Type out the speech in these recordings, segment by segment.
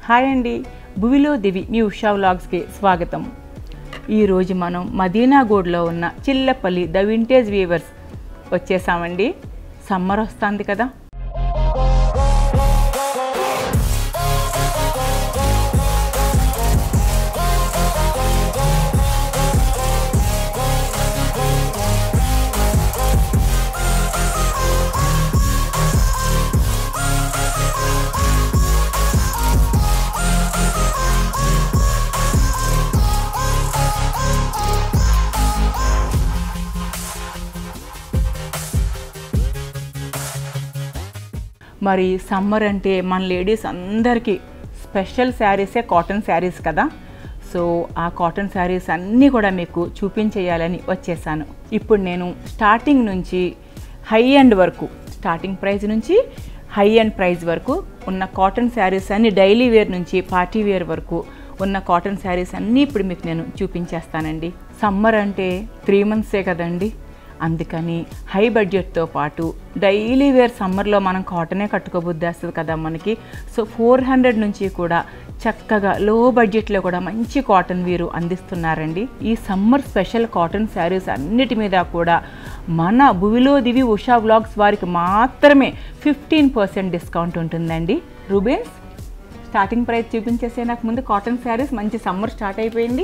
Hi అండి భువిలో దివి మీ ఉషా వ్లాగ్స్కి స్వాగతం ఈరోజు మనం మదీనాగూడ్లో ఉన్న చిల్లపల్లి ద వింటేజ్ వీవర్స్ వచ్చేసామండి సమ్మర్ వస్తుంది కదా మరి సమ్మర్ అంటే మన లేడీస్ అందరికీ స్పెషల్ శారీసే కాటన్ శారీస్ కదా సో ఆ కాటన్ శారీస్ అన్నీ కూడా మీకు చూపించేయాలని వచ్చేసాను ఇప్పుడు నేను స్టార్టింగ్ నుంచి హై ఎండ్ వరకు స్టార్టింగ్ ప్రైస్ నుంచి హై ఎండ్ ప్రైస్ వరకు ఉన్న కాటన్ శారీస్ అన్ని డైలీ వేర్ నుంచి పార్టీ వేర్ వరకు ఉన్న కాటన్ శారీస్ అన్నీ ఇప్పుడు మీకు నేను చూపించేస్తానండి సమ్మర్ అంటే త్రీ మంత్సే కదండి అందుకని హై బడ్జెట్తో పాటు డైలీ వేర్ సమ్మర్లో మనం కాటనే కట్టుకోబుద్దేస్తుంది కదా మనకి సో ఫోర్ హండ్రెడ్ నుంచి కూడా చక్కగా లో బడ్జెట్లో కూడా మంచి కాటన్ వీరు అందిస్తున్నారండి ఈ సమ్మర్ స్పెషల్ కాటన్ శారీస్ అన్నిటి మీద కూడా మన భువిలో దివి ఉషా వ్లాగ్స్ వారికి మాత్రమే ఫిఫ్టీన్ పర్సెంట్ డిస్కౌంట్ ఉంటుందండి రూబెన్స్ స్టార్టింగ్ ప్రైస్ చూపించేసే నాకు ముందు కాటన్ శారీస్ మంచి సమ్మర్ స్టార్ట్ అయిపోయింది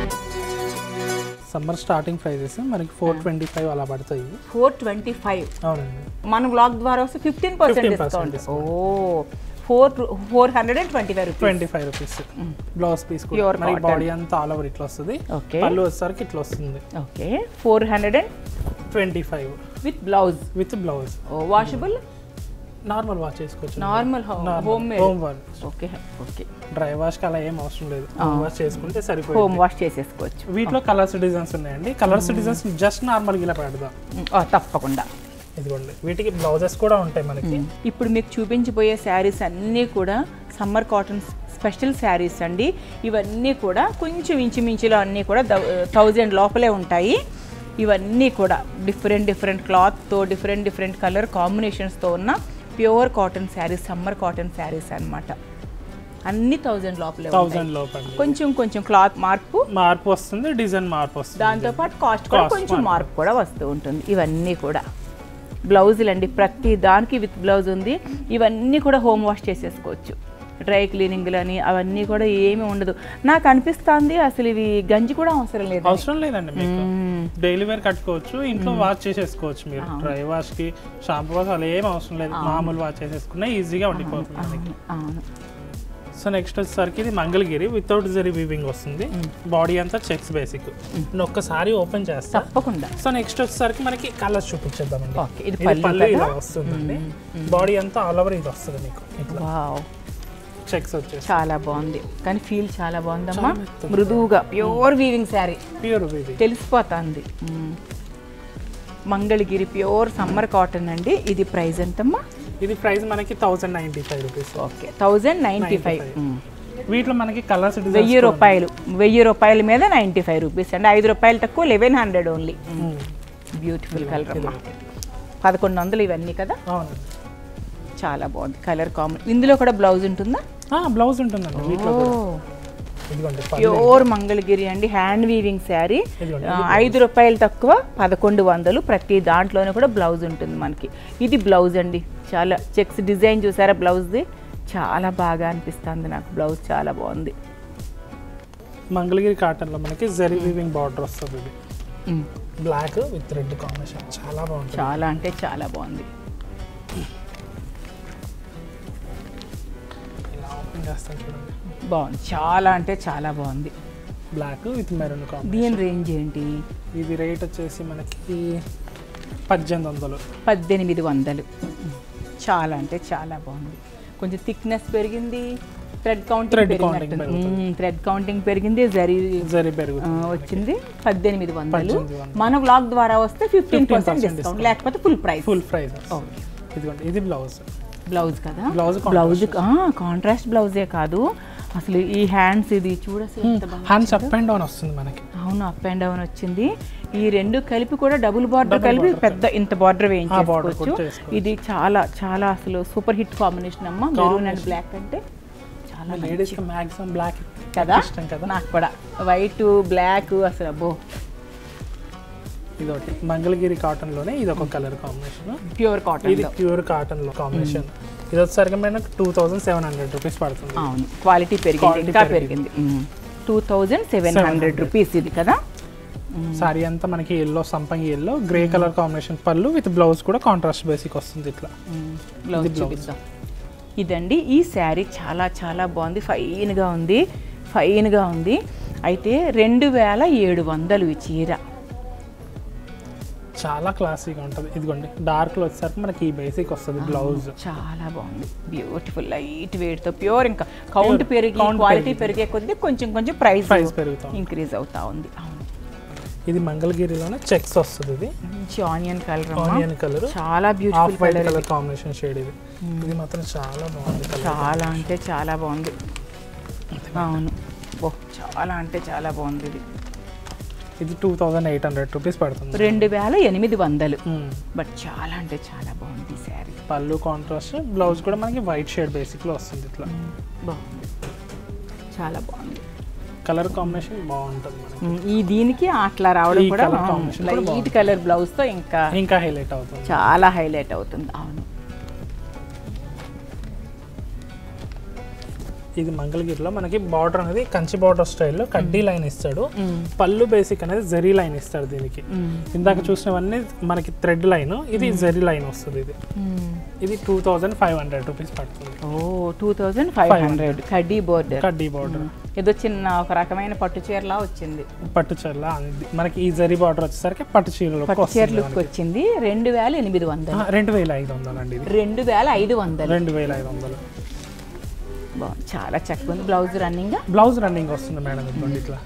సమ్మర్ స్టార్టింగ్ ప్రైజెస్ మనకి ఫోర్ ట్వంటీ ఫైవ్ అలా పడతాయి ఫోర్ ట్వంటీ ఫైవ్ అవునండి మన బ్లాగ్ ద్వారా వస్తే fifteen percent 15% discount oh four four hundred and twenty five rupees twenty five rupees blouse piece Pure కూడా మనకి cotton. బాడీ అంతా ఆల్ ఓవర్ ఇట్లా వస్తుంది ఓకే పళ్ళు వచ్చేసరికి ఇట్లా వస్తుంది okay four hundred and twenty five with blouse with blouse washable normal wash చేసుకోవచ్చు normal home made home wash okay okay dry wash కి అలా ఏం అవసరం లేదు హోమ్ వాష్ చేసుకుంటే సరిపోతుంది హోమ్ వాష్ చేసేసుకోవచ్చు వీటిలో కలర్స్ డిజైన్స్ ఉన్నాయండి కలర్స్ డిజైన్స్ జస్ట్ నార్మల్ ఇలా పెడదాం మ్, ఆ, తప్పకుండా ఇదిగోండి వీటికి బ్లౌజెస్ కూడా ఉంటాయి మనకి ఇప్పుడు మీకు చూపించబోయే శారీస్ అన్నీ కూడా సమ్మర్ కాటన్ స్పెషల్ శారీస్ అండి ఇవన్నీ కూడా కొంచెం ఇంచుమించులో అన్నీ కూడా థౌజండ్ లోపలే ఉంటాయి ఇవన్నీ కూడా డిఫరెంట్ డిఫరెంట్ క్లాత్తో డిఫరెంట్ డిఫరెంట్ కలర్ కాంబినేషన్స్తో ఉన్న pure cotton saris summer cotton saris అన్నమాట అన్ని థౌజండ్ లోపలే ఉంటాయి థౌసండ్ లోపల కొంచెం కొంచెం క్లాత్ మార్పు మార్పు వస్తుంది డిజైన్ మార్పు వస్తుంది దాంతోపాటు కాస్ట్ కూడా Cost కొంచెం మార్పు కూడా వస్తూ ఉంటుంది ఇవన్నీ కూడా బ్లౌజులు అండి ప్రతి దానికి విత్ బ్లౌజ్ ఉంది ఇవన్నీ కూడా హోమ్ వాష్ చేసేసుకోవచ్చు డ్రై క్లీనింగ్లు అని అవన్నీ కూడా ఏమీ ఉండదు నాకు అనిపిస్తుంది అసలు ఇవి గంజి కూడా అవసరం లేదు అవసరం లేదండి మీకు డైలీ వేర్ కట్టుకోవచ్చు ఇంట్లో వాష్ చేసేసుకోవచ్చు మీరు డ్రై వాష్ కి షాంపూ వాష్ అలా ఏం అవసరం లేదు మామూలు వాష్ చేసేసుకున్నా ఈజీగా ఉండిపోతుంది మనకి అవును సో నెక్స్ట్ వచ్చేసరికి ఇది మంగళగిరి వితౌట్ జరీ వీవింగ్ వస్తుంది బాడీ అంతా చెక్స్ బేసిక్ నేను ఒక్కసారి ఓపెన్ చేస్తా తప్పకుండా సో నెక్స్ట్ వచ్చేసరికి మనకి కలర్స్ చూపించేద్దామండి ఓకే ఇది ఇది పళ్ళు పళ్ళు ఇలా కదా వస్తుందండి బాడీ అంతా ఆల్ ఓవర్ ఇది వస్తుంది మీకు ఇట్లా వావ్ చెక్స్ వచ్చేసి చాలా బాగుంది కానీ ఫీల్ చాలా బాగుందమ్మా మృదువుగా pure weaving sari pure weaving తెలిసిపోతుంది మ్మ్. మంగళగిరి ప్యూర్ సమ్మర్ కాటన్ అండి ఇది ప్రైస్ ఎంతమ్మా ఇది ప్రైస్ మనకి thousand ninety five rupees okay thousand ninety five వీటిలో మనకి కలర్స్ వెయ్యి రూపాయలు వెయ్యి రూపాయల మీద నైంటీ ఫైవ్ రూపీస్ అండి ఐదు రూపాయలు తక్కువ eleven hundred only beautiful colour అమ్మా పదకొండు వందలు ఇవన్నీ కదా అవునండి చాలా బాగుంది కలర్ కామన్ ఇందులో కూడా బ్లౌజ్ ఉంటుందా బ్లౌజ్ ఉంటుందండి వీటిలో ఓ ఇదిగోండి పళ్ళు. ప్యూర్ మంగళగిరి అండి హ్యాండ్ వీవింగ్ శారీ ఇదిగోండి, ఆ, ఐదు రూపాయలు తక్కువ పదకొండు వందలు ప్రతి దాంట్లోనే కూడా బ్లౌజ్ ఉంటుంది మనకి ఇది బ్లౌజ్ అండి చాలా చెక్స్ డిజైన్ చూసారా బ్లౌజ్ది చాలా బాగా అనిపిస్తుంది నాకు బ్లౌజ్ చాలా బాగుంది మంగళగిరి కాటన్ లో మనకి జరీ వీవింగ్ బార్డర్ వస్తుంది ఇది మ్, బ్లాక్ విత్ రెడ్ కాంబినేషన్ చాలా బాగుంటుంది చాలా అంటే చాలా బాగుంది ఇలా ఓపెన్ చేస్తాను చూడండి బాగుంది చాలా అంటే చాలా బాగుంది బ్లాక్ విత్ మెరూన్ కాంబినేషన్ దీని రేంజ్ ఏంటి ఇది రేట్ వచ్చేసి మనకి పద్దెనిమిది వందలు పద్దెనిమిది వందలు చాలా అంటే చాలా బాగుంది కొంచెం థిక్నెస్ పెరిగింది థ్రెడ్ Thread కౌంటింగ్ counting పెరిగినట్టు థ్రెడ్ కౌంటింగ్ పెరిగింది జరీ జరీ ఆ, పెరుగుతుంది వచ్చింది పద్దెనిమిది వందలు పద్దెనిమిది వందలు. మన బ్లాగ్ ద్వారా వస్తే ఫిఫ్టీన్ 15% పర్సెంట్ డిస్కౌంట్ లేకపోతే full price full price okay ఇదిగోండి ఇది బ్లౌజ్ బ్లౌజ్ కదా బ్లౌజ్ బ్లౌజ్ కాంట్రాస్ట్ బ్లౌజే కాదు అసలు ఈ హ్యాండ్స్ ఇది చూడ అసలు ఎంత బాగా హ్యాండ్స్ అప్ అండ్ డౌన్ వస్తుంది మనకి అవును అప్ అండ్ డౌన్ వచ్చింది ఈ రెండు కలిపి కూడా డబుల్ బార్డర్ కలిపి పెద్ద ఇంత బార్డర్ border వేయించుకోవచ్చు కూడా చేసుకోవచ్చు. ఇది చాలా చాలా అసలు సూపర్ హిట్ కాంబినేషన్ అమ్మా మెరూన్ అండ్ బ్లాక్ అంటే చాలా చాలా లేడీస్ కి మాక్సిమం బ్లాక్ కదా ఇష్టం కదా నాకు కూడా వైట్ బ్లాక్ అసలు అబ్బో ఇది ఒకటి మంగళగిరి కాటన్ లోనే ఇది ఒక కలర్ కాంబినేషన్ ప్యూర్ కాటన్ ఇది ప్యూర్ కాటన్ లో కాంబినేషన్ ఇది వచ్చేసరికి మనకు two thousand seven hundred rupees పడుతుంది అవును క్వాలిటీ పెరిగింది Quality ఇంకా పెరిగింది. పెరిగింది two thousand seven hundred rupees ఇది కదా సారీ అంతా మనకి ఎల్లో సంపంగి ఎల్లో గ్రే కలర్ కాంబినేషన్ పళ్ళు విత్ బ్లౌజ్ కూడా కాంట్రాస్ట్ బేసిక్ వస్తుంది ఇట్లా బ్లౌజ్ చూపిద్దాం ఇదండి ఈ శారీ చాలా చాలా బాగుంది ఫైన్గా ఉంది ఫైన్గా ఉంది అయితే రెండు వేల ఏడు వందలు ఈ చీర చాలా క్లాసీగా ఉంటుంది ఇదిగోండి డార్క్ లో వచ్చేసరికి మనకి ఈ బేసిక్ వస్తుంది బ్లౌజ్ చాలా బాగుంది బ్యూటిఫుల్ లైట్ వెయిట్తో ప్యూర్ ఇంకా కౌంట్ పెరిగి count క్వాలిటీ పెరిగే కొద్దీ కొంచెం కొంచెం ప్రైస్ ప్రైస్ పెరుగుతాం ఇంక్రీజ్ అవుతా ఉంది అవును ఇది మంగళగిరిలోనే చెక్స్ వస్తుంది ఇది మంచి ఆనియన్ కలర్ ఆనియన్ కలర్ చాలా off beautiful white colour colour combination shade ఇది ఇది మాత్రం చాలా బాగుంది కలర్ చాలా అంటే చాలా బాగుంది అవును ఓ చాలా అంటే చాలా బాగుంది ఇది ఇది two thousand eight hundred rupees పడుతుంది రెండు వేల ఎనిమిది వందలు మ్మ్. బట్ చాలా అంటే చాలా బాగుంది ఈ శారీ పళ్ళు కాంట్రాస్ట్ బ్లౌజ్ కూడా మనకి వైట్ షేడ్ బేసిక్ లో వస్తుంది ఇట్లా బాగుంది చాలా బాగుంది కలర్ కాంబినేషన్ బాగుంటుంది మనకి ఉమ్, ఈ దీనికి అట్లా రావడం ఈ కూడా colour combination కూడా లైట్ బాగుంది. కలర్ బ్లౌజ్ తో ఇంకా ఇంకా హైలైట్ అవుతుంది చాలా హైలైట్ అవుతుంది అవును ఇది మంగళగిరిలో మనకి బార్డర్ అనేది కంచి బార్డర్ స్టైల్లో కడ్డీ లైన్ ఇస్తాడు పళ్ళు బేసిక్ అనేది జరీ లైన్ ఇస్తాడు దీనికి ఇందాక చూసినవన్నీ మనకి థ్రెడ్ లైన్ ఇది జరీ లైన్ వస్తుంది ఇది ఇది two thousand five hundred rupees పడుతుంది oh two thousand five hundred కడ్డీ బోర్డర్ కడ్డీ బార్డర్ ఏదో చిన్న ఒక రకమైన పట్టు చీరలా వచ్చింది పట్టు చీరల అనేది మనకి ఈ జరీ బార్డర్ వచ్చేసరికి పట్టు చీరలో పట్టు చీర లుక్ వచ్చింది రెండు వేల ఎనిమిది వందలు రెండు వేల ఐదు వందలు అండి ఇది రెండు వేల ఐదు వందలు రెండు వేల ఐదు వందలు బాగుంది చాలా చక్కగా ఉంది బ్లౌజ్ రన్నింగ్ బ్లౌజ్ రన్నింగ్ వస్తుంది మేడం ఇదిగోండి ఇట్లా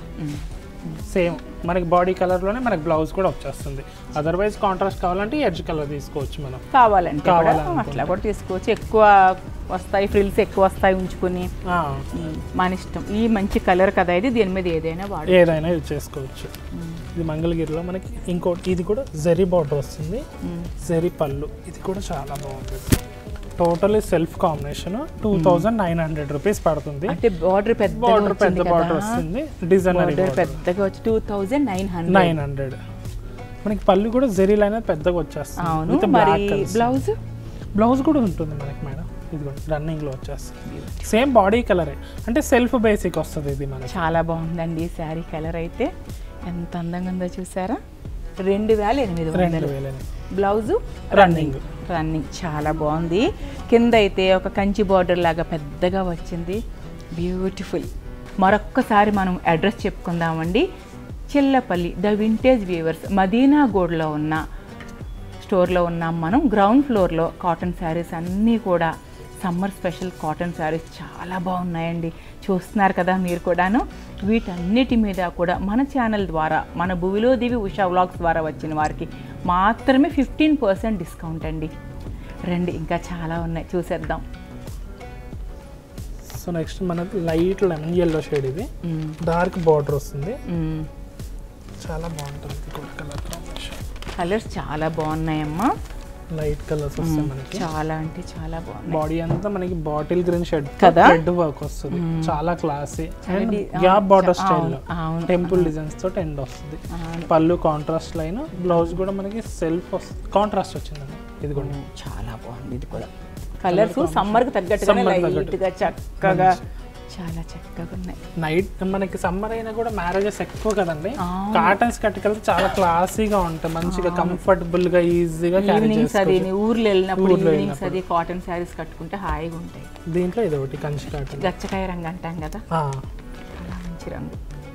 సేమ్ మనకి బాడీ కలర్లోనే మనకి బ్లౌజ్ కూడా వచ్చేస్తుంది అదర్వైజ్ కాంట్రాస్ట్ కావాలంటే ఎడ్జ్ కలర్ తీసుకోవచ్చు మనం కావాలంటే కూడా కావాలనుకుంటే. అట్లా కూడా తీసుకోవచ్చు ఎక్కువ వస్తాయి ఫ్రిల్స్ ఎక్కువ వస్తాయి ఉంచుకుని ఆ, ఉమ్, మన ఇష్టం ఈ మంచి కలర్ కదా ఇది దీని మీద ఏదైనా వాడు ఏదైనా యూజ్ చేసుకోవచ్చు ఇది మంగళగిరిలో మనకి ఇంకోటి ఇది కూడా జరీ బార్డర్ వస్తుంది జరీ పళ్ళు ఇది కూడా చాలా బాగుంది totally self combination two thousand nine hundred rupees పడుతుంది అంటే బార్డర్ పెద్ద బార్డర్ పెద్ద బార్డర్ వస్తుంది డిజైనరీ బార్డర్ పెద్దగా వచ్చి two thousand nine hundred nine hundred మనకి పళ్ళు కూడా జెరీ లైన్ అనేది పెద్దగా వచ్చేస్తుంది అవును With మరి black colours. బ్లౌజ్ బ్లౌజ్ కూడా ఉంటుంది మనకి మేడం ఇదిగోండి రన్నింగ్ లో వచ్చేస్తుంది సేమ్ బాడీ కలరే అంటే సెల్ఫ్ బేసిక్ వస్తుంది ఇది మనకి చాలా బాగుందండి ఈ శారీ కలర్ అయితే ఎంత అందంగా ఉందో చూసారా రెండు వేల ఎనిమిది రెండు వందలు వేల బ్లౌజు రన్నింగ్ రన్నింగ్ చాలా బాగుంది కింద అయితే ఒక కంచి బార్డర్ లాగా పెద్దగా వచ్చింది బ్యూటిఫుల్ మరొక్కసారి మనం అడ్రస్ చెప్పుకుందామండి Chillapalli the vintage weavers Madina గోడ్లో ఉన్న స్టోర్లో ఉన్నాం మనం గ్రౌండ్ ఫ్లోర్లో కాటన్ శారీస్ అన్నీ కూడా సమ్మర్ స్పెషల్ కాటన్ శారీస్ చాలా బాగున్నాయండి చూస్తున్నారు కదా మీరు కూడాను వీటన్నిటి మీద కూడా మన ఛానల్ ద్వారా మన భూమిలో దివి ఉషా వ్లాగ్స్ ద్వారా వచ్చిన వారికి మాత్రమే ఫిఫ్టీన్ పర్సెంట్ డిస్కౌంట్ అండి రండి ఇంకా చాలా ఉన్నాయి చూసేద్దాం సో నెక్స్ట్ మనకి లైట్ లెమన్ ఎల్లో షేడ్ ఇది మ్మ్. డార్క్ బార్డర్ వస్తుంది మ్మ్. చాలా బాగుంటుంది ఇది కూడా కలర్ కాంబినేషన్ కలర్స్ చాలా బాగున్నాయమ్మా లైట్ కలర్స్ వస్తాయి మనకి చాలా అంటే చాలా బాగున్నాయి బాడీ అంతా మనకి బాటిల్ గ్రీన్ షెడ్ కదా? రెడ్ వర్క్ వస్తుంది చాలా క్లాసీ అండ్ డి- గ్యాప్ బార్డర్ అవును, స్టైల్ అవును. టెంపుల్ డిజైన్స్ తోటి ఎండ్ వస్తుంది అవును. పళ్ళు కాంట్రాస్ట్ లైన్ బ్లౌజ్ కూడా మనకి సెల్ఫ్ కాంట్రాస్ట్ వచ్చిందండి ఇది కూడా ఓ, చాలా బాగుంది ఇది కూడా కలర్స్ సమ్మర్కి తగ్గట్టుగానే Summer కి లైట్గా చక్కగా చాలా చక్కగా ఉన్నాయి నైట్ మనకి సమ్మర్ అయినా కూడా మ్యారేజెస్ ఎక్కువ కదండి అవును. కాటన్స్ కట్టుకెళ్తే చాలా క్లాసీగా ఉంటాయి మంచిగా కంఫర్టబుల్ గా ఈజీగా క్యారీ ఈవినింగ్స్ అది చేసుకోవచ్చు నీ ఊర్లో వెళ్ళినప్పుడు ఊర్లో ఈవినింగ్స్ అది కాటన్ శారీస్ కట్టుకుంటే హాయిగా ఉంటాయి దీంట్లో ఇది ఒకటి కంచి కాటన్ గచ్చకాయ రంగు అంటాం కదా ఆ, చాలా మంచి రంగు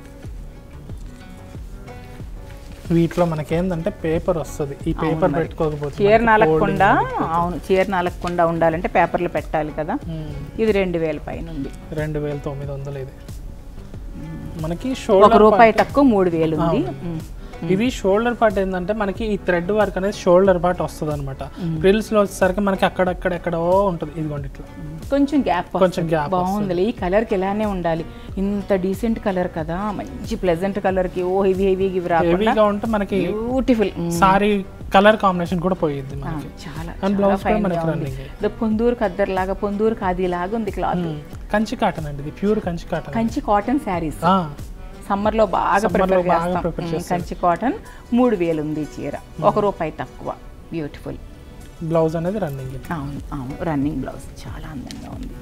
వీటిలో మనకేందంటే పేపర్ వస్తుంది ఈ పేపర్ పెట్టుకోకపోతే చీర మనకి నాలకుండా folding అవును చీర నాలకుండా ఉండాలంటే పేపర్లు పెట్టాలి కదా ఉమ్, ఇది రెండు వేల పైన ఉంది రెండు వేల తొమ్మిది వందలు ఇది మనకి ఒక షోల్డర్ రూపాయి తక్కువ మూడు వేలు ఉంది ఉమ్. ఇది షోల్డర్ పార్ట్ ఏంటంటే మనకి ఈ థ్రెడ్ వర్క్ అనేది షోల్డర్ పార్ట్ వస్తుంది అనమాట ప్రిల్స్ లో వచ్చేసరికి మనకి అక్కడక్కడ ఎక్కడో ఉంటుంది ఇదిగోండి ఇట్లా కొంచెం గ్యాప్ కొంచెం గ్యాప్ బాగుంది ఈ కలర్కి ఇలానే ఉండాలి ఇంత డీసెంట్ కలర్ కదా మంచి ప్లెజెంట్ కలర్కి ఓ హెవీ హెవీ ఇవి రాకుండా హెవీగా ఉంటే మనకి బ్యూటిఫుల్ సారీ కలర్ కాంబినేషన్ కూడా పోయిద్ది మనకి చాలా అండ్ చాలా బ్లౌజ్ కూడా fine మనకి గా ఉంది రన్నింగ్ ఇదో పొందూరు కద్దర్ లాగా పొందూరు ఖాదీ లాగా ఉంది క్లాత్ కంచి కాటన్ అండి ఇది pure Kanchi cotton Kanchi cotton saris ఆ, సమ్మర్లో బాగా Summer లో ప్రిఫర్ బాగా చేస్తాం prefer ఉమ్, చేస్తారు. కంచి కాటన్ మూడు వేలు ఉంది ఈ చీర ఒక రూపాయి తక్కువ బ్యూటిఫుల్ బ్లౌజ్ అనేది రన్నింగ్ అవును అవును రన్నింగ్ బ్లౌజ్ చాలా అందంగా ఉంది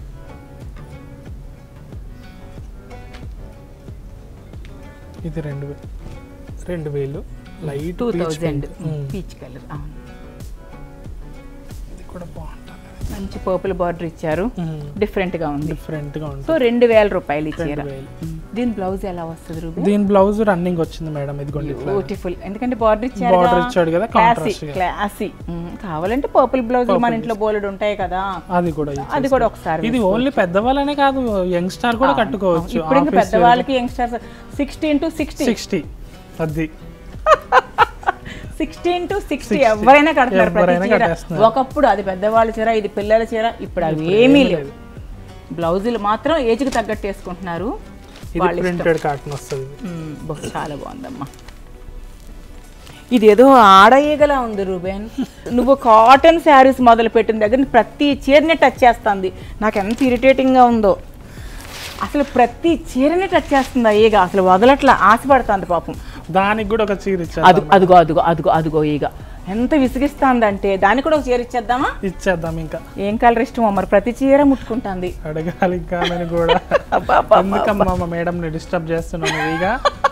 ఇది రెండు వే- రెండు వేలు light two peach thousand pink. ఉమ్, పీచ్ కలర్ అవును ఇది కూడా బాగుంటుంది మంచి పర్పుల్ బార్డర్ ఇచ్చారు డిఫరెంట్ గా ఉంది డిఫరెంట్ గా సో ఉంటుంది రెండు వేల రూపాయలు ఈ చీర రెండు వేలు ఉమ్. దీని బ్లౌజ్ ఎలా వస్తుంది రూబీ దీని బ్లౌజ్ రన్నింగ్ వచ్చింది మేడం ఇదిగోండి ఇట్లా బ్యూటిఫుల్ ఎందుకంటే బార్డర్ ఇచ్చారు బార్డర్ ఇచ్చాడు కదా క్లాసీ కాంట్రాస్ట్ గా క్లాసీ కావాలంటే పర్పుల్ బ్లౌజ్ మన ఇంట్లో బోలెడు ఉంటాయి కదా అది కూడా ఇచ్చేసి. అది కూడా ఒకసారి ఇది ఓన్లీ పెద్దవాళ్ళనే కాదు యంగ్ స్టార్ కూడా కట్టుకోవచ్చు ఇప్పుడు ఇంకా పెద్దవాళ్ళకి youngsters sixteen to sixty sixty అది సిక్స్టీన్ టు సిక్స్టీ ఎవరైనా కడుతున్నారు ప్రతి ఎవరైనా చీర కట్టేస్తున్నారు. ఒకప్పుడు అది పెద్దవాళ్ళ చీర ఇది పిల్లల చీర ఇప్పుడు అవి ఏమీ లేవు బ్లౌజులు మాత్రం ఏజ్కి తగ్గట్టు వేసుకుంటున్నారు ఇది ప్రింటెడ్ కాటన్ వస్తుంది ఇది. మ్మ్, బహు చాలా బాగుందమ్మా ఇది ఏదో ఆడయేగలా ఉంది రూబేన్ నువ్వు కాటన్ శారీస్ మొదలు పెట్టిన దగ్గర నుంచి ప్రతి చీరని టచ్ చేస్తుంది నాకు ఎంత ఇరిటేటింగ్గా ఉందో అసలు ప్రతి చీరని టచ్ చేస్తుంది ఆ ఈగ అసలు వదలట్లా ఆశపడుతుంది పాపం దానికి కూడా ఒక చీర ఇచ్చేద్దాం అది అదిగో అదిగో అదిగో అదిగో ఈగ ఎంత విసిగిస్తుందంటే దానికి కూడా ఒక చీర ఇచ్చేద్దామా ఇచ్చేద్దాం ఇంకా ఏం కలర్ ఇష్టమో మరి ప్రతి చీర ముట్టుకుంటుంది అడగాలి ఇంకా ఆమెను కూడా అబ్బా, అబ్బా, అబ్బా. ఎందుకమ్మా మా మేడం ని డిస్టర్బ్ చేస్తున్నాను ఇక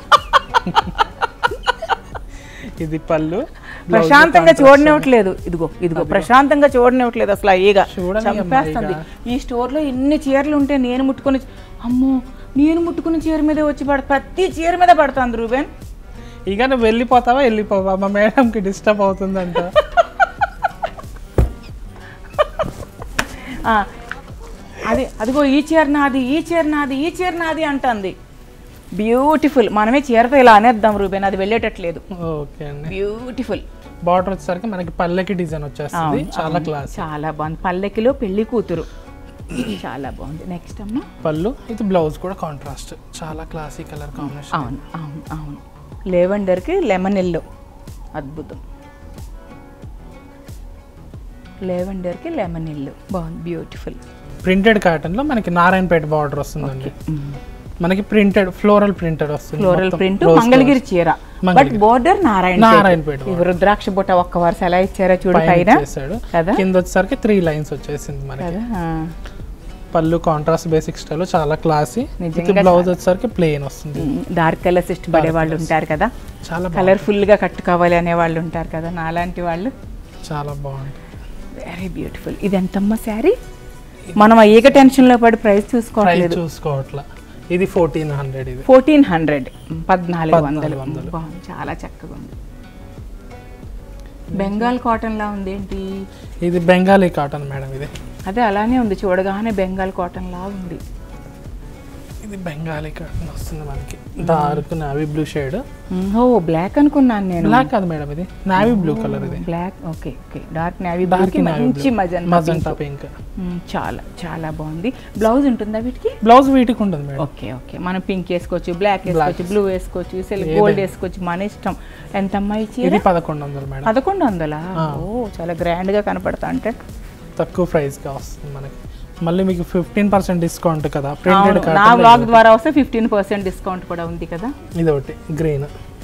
ఇది పళ్ళు blouse ప్రశాంతంగా contrast. చూడనివ్వట్లేదు ఇదిగో ఇదిగో ప్రశాంతంగా చూడనివ్వట్లేదు అసలు ఆ ఈగ చూడని చంపేస్తుంది ఈ స్టోర్ లో ఎన్ని చీరలు ఉంటే నేను ముట్టుకుని అమ్మో నేను ముట్టుకున్న చీర మీదే వచ్చి పడ ప్రతి చీర మీద పడుతుంది రూబేన్ ఇక నువ్వు వెళ్ళిపోతావా వెళ్ళిపోవా మా మేడంకి డిస్టర్బ్ అవుతుందంట ఆ, అది అదిగో ఈ చీర నాది ఈ చీర నాది ఈ చీర నాది అంటుంది బ్యూటిఫుల్ మనమే చీరతో ఇలా అనేద్దాం రూబేన్ అది వెళ్ళేటట్లేదు ఓకే అండి బ్యూటిఫుల్ బార్డర్ వచ్చేసరికి మనకి పల్లెకి డిజైన్ వచ్చేస్తుంది చాలా క్లాస్ చాలా బాగుంది పల్లెకిలో పెళ్లి కూతురు చాలా బాగుంది నెక్స్ట్ అమ్మా పళ్ళు ఇది బ్లౌజ్ కూడా కాంట్రాస్ట్ చాలా క్లాసీ కలర్ కాంబినేషన్ అవును అవును అవును లేవెండర్కి లెమన్ ఎల్లో అద్భుతం లేవెండర్కి లెమన్ ఎల్లో బాగుంది బ్యూటిఫుల్ ప్రింటెడ్ కాటన్ లో మనకి నారాయణపేట బార్డర్ వస్తుందండి మనకి ప్రింటెడ్ ఫ్లోరల్ ప్రింటెడ్ వస్తుంది ఫ్లోరల్ మొత్తం ప్రింట్ rose మంగళగిరి చీర బట్ బోర్డర్ నారాయణ నారాయణపేట ఇవి రుద్రాక్ష బుట్ట ఒక్క వరుస ఎలా ఇచ్చారో చూడు పైన పైన చేశాడు కదా కింద వచ్చేసరికి త్రీ లైన్స్ వచ్చేసింది మనకి కదా ఆ. పళ్ళు కాంట్రాస్ట్ బేసిక్ స్టైల్ చాలా క్లాసీ నిజంగా బ్లౌజ్ వచ్చేసరికి ప్లెయిన్ వస్తుంది డార్క్ కలర్స్ ఇష్టపడే వాళ్ళు ఉంటారు కదా చాలా బా- కలర్ఫుల్ గా కట్టుకోవాలి అనే వాళ్ళు ఉంటారు కదా నాలాంటి వాళ్ళు చాలా బాగుంది వెరీ బ్యూటిఫుల్ ఇది ఎంతమ్మా శారీ మనం ఆ ఈగ టెన్షన్ లో పడి ప్రైస్ ప్రైస్ చూసుకోవట్లేదు చూసుకోవట్లా ఇది ఫోర్టీన్ హండ్రెడ్ ఇది ఫోర్టీన్ హండ్రెడ్ పద్నాలుగు వందలు పద్నాలుగు వందలు. బాగుంది చాలా చక్కగా ఉంది బెంగాల్ కాటన్ లా ఉంది ఏంటి ఇది బెంగాలీ కాటన్ మేడం ఇది అదే అలానే ఉంది చూడగానే బెంగాల్ కాటన్ లా ఉంది ఇది బెంగాలీ కాటన్ వస్తుంది మనకి డార్క్ నావీ బ్లూ షేడ్ మ్మ్. ఓ బ్లాక్ అనుకున్నాను నేను బ్లాక్ కాదు మేడం ఇది నావీ బ్లూ కలర్ ఇది black okay okay dark navy dark blue navy మంచి మజన్ మజంటా పింక్ చాలా చాలా బాగుంది బ్లౌజ్ ఉంటుందా వీటికి బ్లౌజ్ వీటికి ఉంటుంది మేడం ఓకే ఓకే మనం పింక్ వేసుకోవచ్చు బ్లాక్ వేసుకోవచ్చు బ్లూ వేసుకోవచ్చు సిల్క్ గోల్డ్ వేసుకోవచ్చు మన ఇష్టం ఎంత అమ్మాయి చీర ఇది పదకొండు వందలు మేడం పదకొండు వందలా ఓ చాలా గ్రాండ్ గా కనపడతా అంటే తక్కువ ప్రైస్ గా వస్తుంది మనకి మళ్ళీ మీకు ఫిఫ్టీన్ పర్సెంట్ డిస్కౌంట్ కదా ప్రింటెడ్ అవును, నా కాటన్ బ్లాగ్ ద్వారా వస్తే ఫిఫ్టీన్ పర్సెంట్ డిస్కౌంట్ కూడా ఉంది కదా ఇది ఒకటి గ్రీన్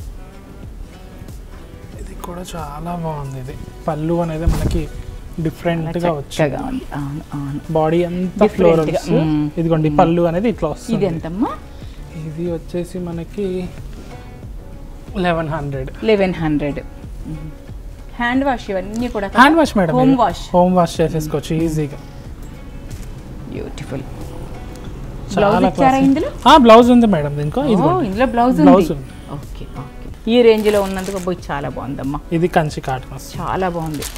ఇది కూడా చాలా బాగుంది ఇది పళ్ళు అనేది మనకి డిఫరెంట్ గా వచ్చింది చక్కగా ఉంది అవును అవును బాడీ అంతా Different గా, ఫ్లోరల్స్ మ్మ్. ఇదిగోండి పళ్ళు అనేది ఇట్లా ఇది వస్తుంది ఎంతమ్మా ఇది వచ్చేసి మనకి eleven hundred eleven hundred hand wash ఇవన్నీ కూడా hand wash madam home wash home wash చేసేసుకోవచ్చు ఈజీగా బ్యూటిఫుల్ బ్లౌజ్ చాలా ఇచ్చారా ఇందులో బ్లౌజ్ ఉంది మేడం దీనికో ఇది ఓ, ఇందులో బ్లౌజ్ బ్లౌజ్ ఉంది ఉంది ఓకే ఓకే ఈ రేంజ్ లో ఉన్నందుకు పోయి చాలా బాగుందమ్మా ఇది కంచి కాటన్ వస్తుంది చాలా బాగుంది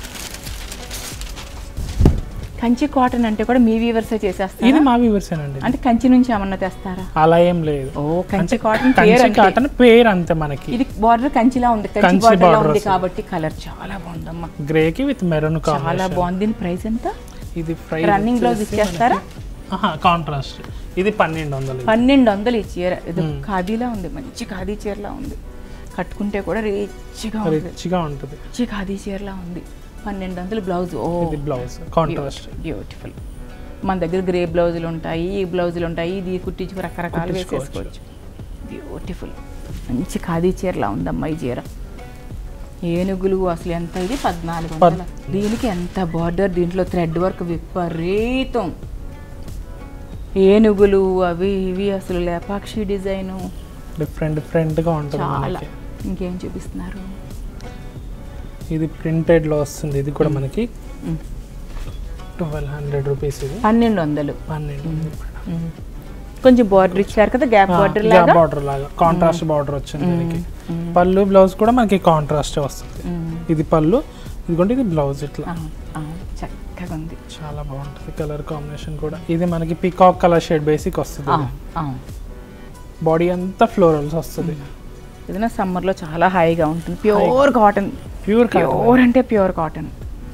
కంచి కాటన్ అంటే కూడా మీ వీవర్సే చేసేస్తారు ఇది మా వ్యూవర్స్ అండి అంటే కంచి నుంచి ఏమన్నా తెస్తారా అలా ఏం లేదు ఓ కంచి కాటన్ పేరు కంచి అంతే. కాటన్ పేరు అంతే మనకి ఇది బార్డర్ కంచిలా ఉంది కంచి కంచి బార్డర్ border ఉంది వస్తుంది. కాబట్టి కలర్ చాలా బాగుందమ్మా గ్రేకి విత్ మెరూన్ చాలా కాంబినేషన్ బాగుంది దీని ప్రైస్ ఎంత ఇది ఫ్రై రన్నింగ్ బ్లౌజ్ ఇచ్చేస్తారా కాంట్రాస్ట్ ఇది పన్నెండు వందలు ఇది. పన్నెండు వందలు ఈ చీర ఇది ఖాదీలా ఉంది మంచి ఖాదీ చీరలా ఉంది కట్టుకుంటే కూడా రిచ్గా ఉంది రిచ్గా ఉంటుంది మంచి ఖాదీ చీరలా ఉంది పన్నెండు వందలు బ్లౌజ్ ఓ ఇది బ్లౌజ్ కాంట్రాస్ట్ బ్యూటిఫుల్ మన దగ్గర గ్రే బ్లౌజులు ఉంటాయి ఈ బ్లౌజులు ఉంటాయి ఇది కుట్టించి రకరకాలు కుట్టించుకోవచ్చు. వేసేసుకోవచ్చు బ్యూటిఫుల్ మంచి ఖాదీ చీరలా ఉందమ్మా ఈ చీర ఏనుగులు అసలు ఎంత ఇది పద్నాలుగు వందల దీనికి ఎంత బార్డర్ దీంట్లో థ్రెడ్ వర్క్ విపరీతం ఏనుగులు అవి ఇవి అసలు లేపాక్షి డిజైను డిఫరెంట్ డిఫరెంట్గా ఉంటుంది చాలా మనకి ఇంకేం చూపిస్తున్నారు ఇది ప్రింటెడ్లో వస్తుంది ఇది కూడా మనకి మ్. ట్వెల్వ్ హండ్రెడ్ రూపీస్ ఇది పన్నెండు వందలు పన్నెండు మ్మ్. కొంచెం బార్డర్ ఇచ్చారు కదా గ్యాప్ బార్డర్ లాగా బార్డర్ లాగా కాంట్రాస్ట్ బార్డర్ వచ్చింది దీనికి పళ్ళు బ్లౌజ్ కూడా మనకి కాంట్రాస్ట్ వస్తుంది మ్మ్. ఇది పళ్ళు ఇదిగోండి ఇది బ్లౌజ్ ఇట్లా అవును, అవును, చక్కగా ఉంది చాలా బాగుంటుంది కలర్ కాంబినేషన్ కూడా ఇది మనకి పికాక్ కలర్ షేడ్ బేసిక్ వస్తుంది అవును, అవును. బాడీ అంతా ఫ్లోరల్స్ వస్తుంది ఏదైనా సమ్మర్లో చాలా హాయిగా ఉంటుంది ప్యూర్ కాటన్ ప్యూర్ ప్యూర్ అంటే ప్యూర్ కాటన్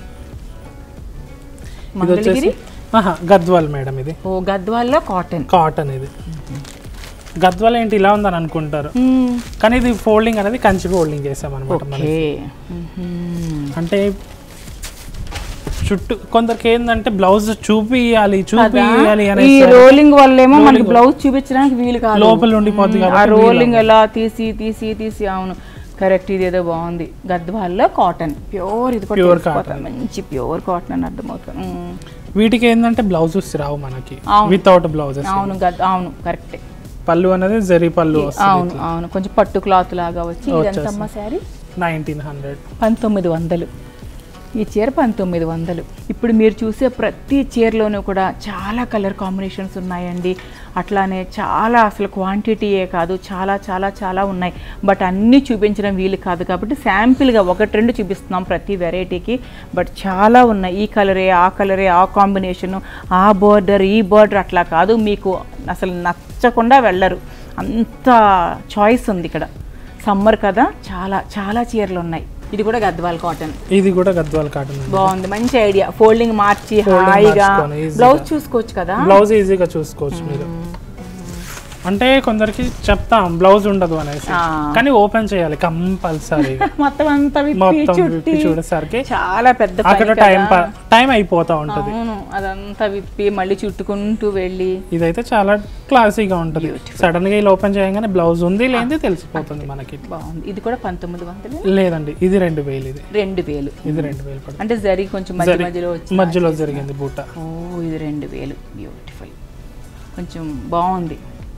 ఇది వచ్చేసి మంగళగిరి ఆహా, గద్వాల్ మేడం ఇది ఓ గద్వాల్లో కాటన్ కాటన్ ఇది గద్వాల్ ఏంటి ఇలా ఉందని అనుకుంటారు కానీ ఇది ఫోల్డింగ్ అనేది కంచి ఫోల్డింగ్ చేసామన్నమాట మనం ఓకే మ్మ్. అంటే చుట్టూ కొందరికి ఏంటంటే బ్లౌజ్ చూపియాలి చూపియాలి ఈ అనేసి రోలింగ్ వల్లేమో మనకి బ్లౌజ్ చూపించడానికి వీలు కాదు లోపల ఉండిపోద్ది మ్మ్. ఆ కాబట్టి రోలింగ్ ఎలా తీసి తీసి తీసి అవును కరెక్ట్ ఇది ఏదో బాగుంది గద్వాల్లో కాటన్ ప్యూర్ ఇది కూడా Pure తెలిసిపోతుంది. మంచి ప్యూర్ కాటన్ అని అర్థమవుతుంది మ్మ్. వీటికి ఏంటంటే బ్లౌజెస్ రావు మనకి అవును. వితౌట్ బ్లౌజెస్ అవును గద్ అవును కరెక్టే పళ్ళు అనేది జరీ పళ్ళు వస్తుంది అవును అవును కొంచెం పట్టు క్లాత్ లాగా వచ్చి ఇదంతమ్మ శారీ నైన్టీన్ హండ్రెడ్ పంతొమ్మిది వందలు ఈ చీర పంతొమ్మిది వందలు ఇప్పుడు మీరు చూసే ప్రతి చీరలోనూ కూడా చాలా కలర్ కాంబినేషన్స్ ఉన్నాయండి అట్లానే చాలా అసలు క్వాంటిటీయే కాదు చాలా చాలా చాలా ఉన్నాయి బట్ అన్నీ చూపించడం వీలు కాదు కాబట్టి శాంపిల్గా ఒకటి రెండు చూపిస్తున్నాం ప్రతి వెరైటీకి బట్ చాలా ఉన్నాయి ఈ కలరే ఆ కలరే ఆ కాంబినేషను ఆ బార్డర్ ఈ బార్డర్ అట్లా కాదు మీకు అసలు నచ్చకుండా వెళ్ళరు అంత చాయిస్ ఉంది ఇక్కడ సమ్మర్ కదా చాలా చాలా చీరలు ఉన్నాయి ఇది కూడా గద్వాల్ కాటన్ ఇది కూడా గద్వాల్ కాటన్ బాగుంది మంచి ఐడియా ఫోల్డింగ్ మార్చి Folding హాయిగా మార్చుకొని easy బ్లౌజ్ గా. చూసుకోవచ్చు కదా బ్లౌజ్ ఈజీగా చూసుకోవచ్చు మీరు అంటే కొందరికి చెప్తాం బ్లౌజ్ ఉండదు అనేసి ఆ. కానీ ఓపెన్ చేయాలి కంపల్సరీ మొత్తం అంతా విప్పి మొత్తం చుట్టి విప్పి చూడేసరికి చాలా పెద్ద పని అక్కడ కదా. టైం టైం అయిపోతా ఉంటది అవును అదంతా విప్పి మళ్ళీ చుట్టుకుంటూ వెళ్ళి ఇదైతే చాలా క్లాసీగా ఉంటుంది సడన్ గా ఇలా ఓపెన్ చేయగానే బ్లౌజ్ ఉంది లేనిది తెలిసిపోతుంది మనకి బాగుంది ఇది కూడా పంతొమ్మిది వందలు లేదండి ఇది రెండు వేలు ఇది రెండు వేలు ఇది రెండు వేలు పడుతుంది అంటే జరి కొంచెం మధ్య జరి- మధ్యలో వచ్చి మధ్యలో జరిగింది బూట ఓ ఇది రెండు వేలు బ్యూటిఫుల్ కొంచెం బాగుంది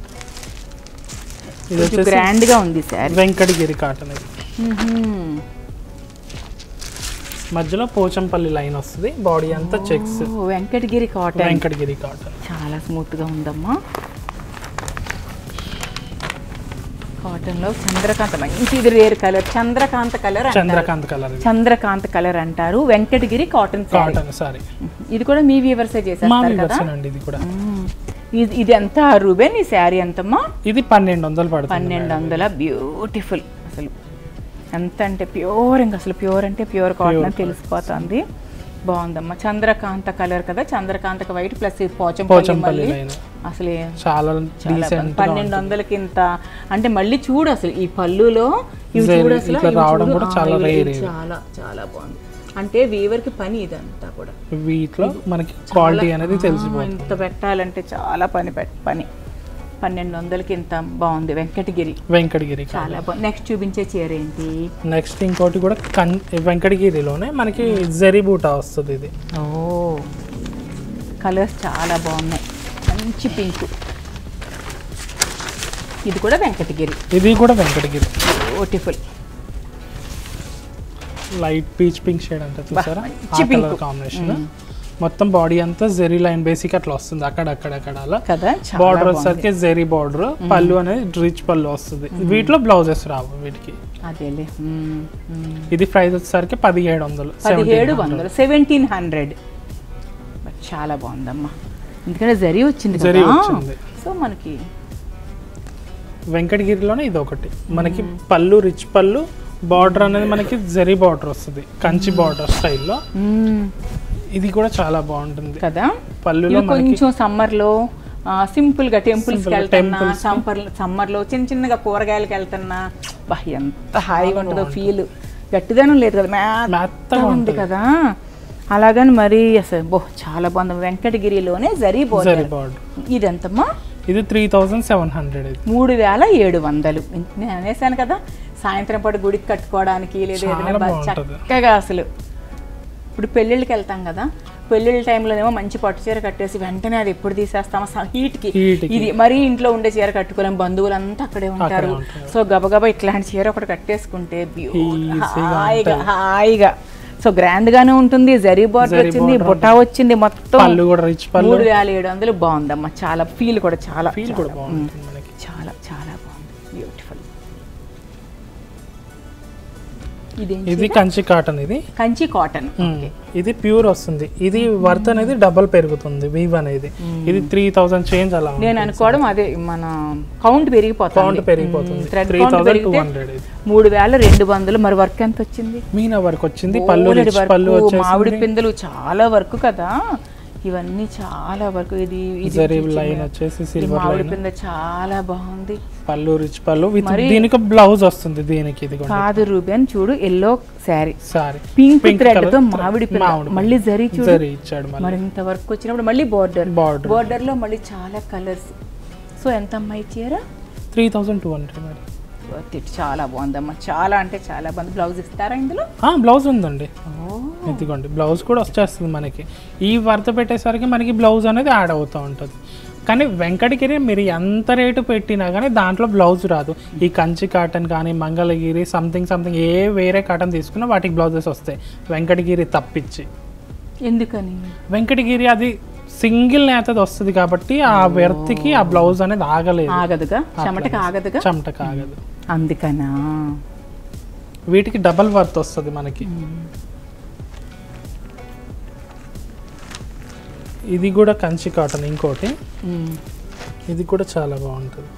ఇది కొంచెం వచ్చేసి గ్రాండ్ గా ఉంది శారీ వెంకటగిరి కాటన్ ఇది మధ్యలో పోచంపల్లి లైన్ వస్తుంది బాడీ అంతా checks Venkatagiri cotton Venkatagiri cotton చాలా స్మూత్ గా ఉందమ్మా కాటన్ లో చంద్రకాంత మంచి ఇది rare colour Chandrakanta colour Chandrakant colour ఇది చంద్రకాంత కలర్ అంటారు వెంకటగిరి కాటన్ శారీ కాటన్ సారీ ఇది కూడా మీ వ్యూవర్సే మా చేసేస్తారు కదా వివర్సన్ అండి ఇది కూడా మ్మ్. ఇది ఇది ఎంత రూబెన్ ఈ శారీ ఎంతమ్మా ఇది పన్నెండు వందలు పడుతుంది పన్నెండు వందల బ్యూటిఫుల్ అసలు ఎంత అంటే ప్యూర్ ఇంకా అసలు ప్యూర్ అంటే ప్యూర్ కాటన్ అని తెలిసిపోతుంది బాగుందమ్మా చంద్రకాంత కలర్ కదా చంద్రకాంతక వైట్ ప్లస్ పోచంపల్లి పోచంపల్లి మళ్ళీ లైన్ అసలు ఏ- చాలా చాలా బాగుంది. డీసెంట్ పన్నెండు వందలకి ఇంత అంటే మళ్ళీ చూడు అసలు ఈ పళ్ళులో ఇవి జరీ చూడు అసలు ఇట్లా ఇవి రావడం చూడు. కూడా ఆ, చాలా ఇవి- rare ఇవి ఇవి. చాలా చాలా బాగుంది అంటే వీవర్కి పని ఇదంతా కూడా వీటిలో మనకి క్వాలిటీ అనేది ఆ, తెలిసిపోతుంది ఇంత పెట్టాలంటే చాలా పని పెట్ పని పన్నెండు వందలకి ఇంత బాగుంది వెంకటగిరి వెంకటగిరి చాలా బాగుంది నెక్స్ట్ చూపించే చీర ఏంటి నెక్స్ట్ ఇంకోటి కూడా కన్ వెంకటగిరిలోనే మనకి జరీ బూటా వస్తుంది ఇది ఓ కలర్స్ చాలా బాగున్నాయి మంచి పింక్ ఇది కూడా వెంకటగిరి ఇది కూడా Venkatagiri beautiful light peach pink shade అంటే చూసారా మంచి ఆ pink. కలర్ కాంబినేషన్ మొత్తం బాడీ అంతా జెరీ లైన్ బేసిక్ అట్లా వస్తుంది అక్కడ అక్కడ అక్కడ అలా కదా చాలా బార్డర్ బాగుంది. వచ్చేసరికి జెరీ బార్డర్ పళ్ళు అనేది రిచ్ పళ్ళు వస్తుంది వీటిలో బ్లౌజెస్ రావు వీటికి అదేలే మ్మ్, మ్మ్. ఇది ప్రైస్ వచ్చేసరికి పదిహేడు వందలు పదిహేడు వందలు సెవెంటీన్ హండ్రెడ్ బట్ చాలా బాగుందమ్మా ఎందుకంటే జరీ వచ్చింది జరీ కదా వచ్చింది. సో మనకి వెంకటగిరిలోనే ఇది ఒకటి మనకి పళ్ళు రిచ్ పళ్ళు బార్డర్ అనేది మనకి జరీ బార్డర్ వస్తుంది కంచి బార్డర్ స్టైల్లో మ్మ్, ఇది కూడా చాలా బాగుంటుంది కదా పళ్ళులో ఇవి మనకి కొంచెం సమ్మర్లో సింపుల్ గా టెంపుల్స్ Simple గా వెళ్తున్నా temples కి. సమ్మర్ సమ్మర్లో చిన్న చిన్నగా కూరగాయలకి వెళ్తున్నా బా ఎంత హాయిగా ఉంటుందో ఫీల్ గట్టిదనం లేదు కదా మెత్తగా మెత్తగా ఉంది కదా అలాగని మరి అసలు బో చాలా బాగుంది వెంకటగిరిలోనే జరీ జరీ బోర్డర్ బార్డర్ ఇదెంతమ్మా ఇది త్రీ థౌజండ్ సెవెన్ హండ్రెడ్ ఇది మూడు వేల ఏడు వందలు నేను అనేసాను కదా సాయంత్రం పాటు గుడికి కట్టుకోవడానికి లేదా చాలా ఏదైనా బా- బాగుంటది. చక్కగా అసలు ఇప్పుడు పెళ్ళిళ్ళకి వెళ్తాం కదా పెళ్ళిళ్ళ టైంలోనేమో మంచి పట్టు చీర కట్టేసి వెంటనే అది ఎప్పుడు తీసేస్తామో స- హీట్కి హీట్కి. ఇది మరీ ఇంట్లో ఉండే చీర కట్టుకోలేం బంధువులంతా అక్కడే ఉంటారు ఉంటారు. సో గబగబా ఇట్లాంటి చీర ఒకటి కట్టేసుకుంటే beautiful, ఈజీగా హాయిగా హాయిగా సో గ్రాండ్ గానే ఉంటుంది జరీ బార్డర్ జరీ వచ్చింది border బుటా వచ్చింది మొత్తం పళ్ళు కూడా రిచ్ పళ్ళు మూడు వేల ఏడు వందలు బాగుందమ్మా చాలా ఫీల్ కూడా చాలా ఫీల్ కూడా బాగుంటుంది మనకి చాలా చాలా బాగుంది బ్యూటిఫుల్ ఇదేం ఇది కంచి కాటన్ ఇది కంచి కాటన్ మ్మ్. ఇది ప్యూర్ వస్తుంది ఇది వర్త్ అనేది డబల్ పెరుగుతుంది వీవ్ అనేది ఇది త్రీ థౌసండ్ చేంజ్ అలా ఉంది నేను అనుకోవడం అదే మన కౌంట్ పెరిగిపోతుంది కౌంట్ పెరిగిపోతుంది thread three count thousand two పెరిగితే హండ్రెడ్ ఇది మూడు వేల రెండు వందలు మరి వర్క్ ఎంత వచ్చింది మీనా వరకు వచ్చింది పళ్ళు బోలెడు రిచ్ పళ్ళు వర్క్, మామిడి వచ్చేసి పిందెలు చాలా వర్క్ కదా ఇవన్నీ చాలా వర్క్ ఇది ఇది జరీ చిన్న- లైన్ వచ్చేసి ఇది సిల్వర్ మామిడి లైన్ పిందె చాలా బాగుంది పళ్ళు రిచ్ పళ్ళు విత్ దీనికి బ్లౌజ్ వస్తుంది దీనికి ఇది కాదు రూబెన్ చూడు yellow sari sorry pink Pink thread colour తో thread. మామిడి పిందె మామిడి మళ్ళీ జరీ చూడు జరీ ఇచ్చాడు మళ్ళీ మరి ఇంత వర్క్ వచ్చినప్పుడు మళ్ళీ బోర్డర్ బార్డర్ బోర్డర్ లో మళ్ళీ చాలా కలర్స్ సో ఎంత అమ్మాయి చీర త్రీ థౌసండ్ టూ హండ్రెడ్ మరి Worth it. చాలా బాగుందమ్మా చాలా అంటే చాలా బాగుంది బ్లౌజ్ ఇస్తారా ఇందులో బ్లౌజ్ ఉందండి ఇదిగోండి బ్లౌజ్ కూడా వచ్చేస్తుంది మనకి ఈ వరద పెట్టేసరికి మనకి బ్లౌజ్ అనేది యాడ్ అవుతూ ఉంటుంది కానీ వెంకటగిరి మీరు ఎంత రేటు పెట్టినా కానీ దాంట్లో బ్లౌజ్ రాదు ఈ కంచి కాటన్ కానీ మంగళగిరి సంథింగ్ సంథింగ్ ఏ వేరే కాటన్ తీసుకున్నా వాటికి బ్లౌజెస్ వస్తాయి వెంకటగిరి తప్పించి ఎందుకని వెంకటగిరి అది సింగిల్ నేతది వస్తుంది కాబట్టి ఆ వ్యర్థికి ఆ బ్లౌజ్ అనేది ఆగలేదు ఆగదుగా చెమటకి ఆగదుగా చెమట కాగదు అందుకనా వీటికి డబల్ వర్త్ వస్తుంది మనకి ఇది కూడా కంచి కాటన్ ఇంకోటి మ్మ్. ఇది కూడా చాలా బాగుంటుంది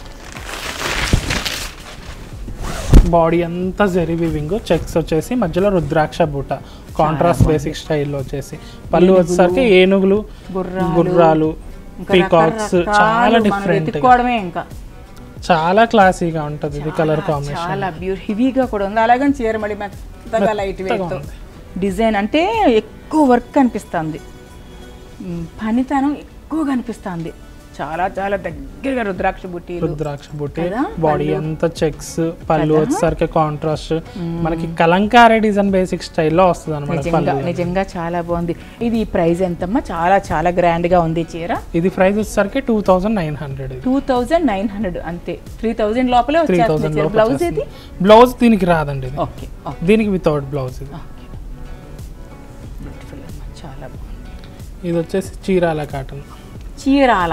బాడీ అంతా జరీ వివింగ్ చెక్స్ వచ్చేసి మధ్యలో రుద్రాక్ష బూట కాంట్రాస్ట్ బేసిక్ స్టైల్లో వచ్చేసి పళ్ళు వచ్చేసరికి ఏనుగులు గుర్రాలు, గుర్రాలు ఇంకా పీకాక్స్ రకరకాలు చాలా మనం డిఫరెంట్ వెతుక్కోవడమే ఇంకా చాలా క్లాసీగా ఉంటుంది ఇది కలర్ కాంబినేషన్ చాలా బ్యూటీ హెవీగా కూడా ఉంది అలాగని చీర మళ్ళీ మెత్తగా లైట్ వెయిట్ ఉంది. డిజైన్ అంటే ఎక్కువ వర్క్ అనిపిస్తుంది మ్, పనితనం ఎక్కువగా అనిపిస్తుంది చాలా చాలా దగ్గరగా రుద్రాక్ష బుట్టీలు రుద్రాక్ష బుట్టి కదా? బాడీ అంతా చెక్స్ పళ్ళు వచ్చేసరికి కాంట్రాస్ట్ మనకి కలంకారీ డిజైన్ బేసిక్ స్టైల్లో వస్తుంది అనమాట నిజంగా పళ్ళు నిజంగా చాలా బాగుంది ఇది ఈ ప్రైస్ ఎంతమ్మా చాలా చాలా గ్రాండ్ గా ఉంది ఈ చీర ఇది ప్రైస్ వచ్చేసరికి టూ థౌసండ్ నైన్ హండ్రెడ్ ఇది టూ థౌజండ్ నైన్ హండ్రెడ్ అంతే త్రీ థౌజండ్ లోపలే త్రీ వచ్చేస్తుంది థౌసండ్ చీర. బ్లౌజ్ ఇది బ్లౌజ్ దీనికి రాదండి ఇది ఓకే దీనికి వితౌట్ బ్లౌజ్ ఇది బ్యూటిఫుల్ చాలా బాగుంది ఇది వచ్చేసి చీరాల కాటన్ చీరాల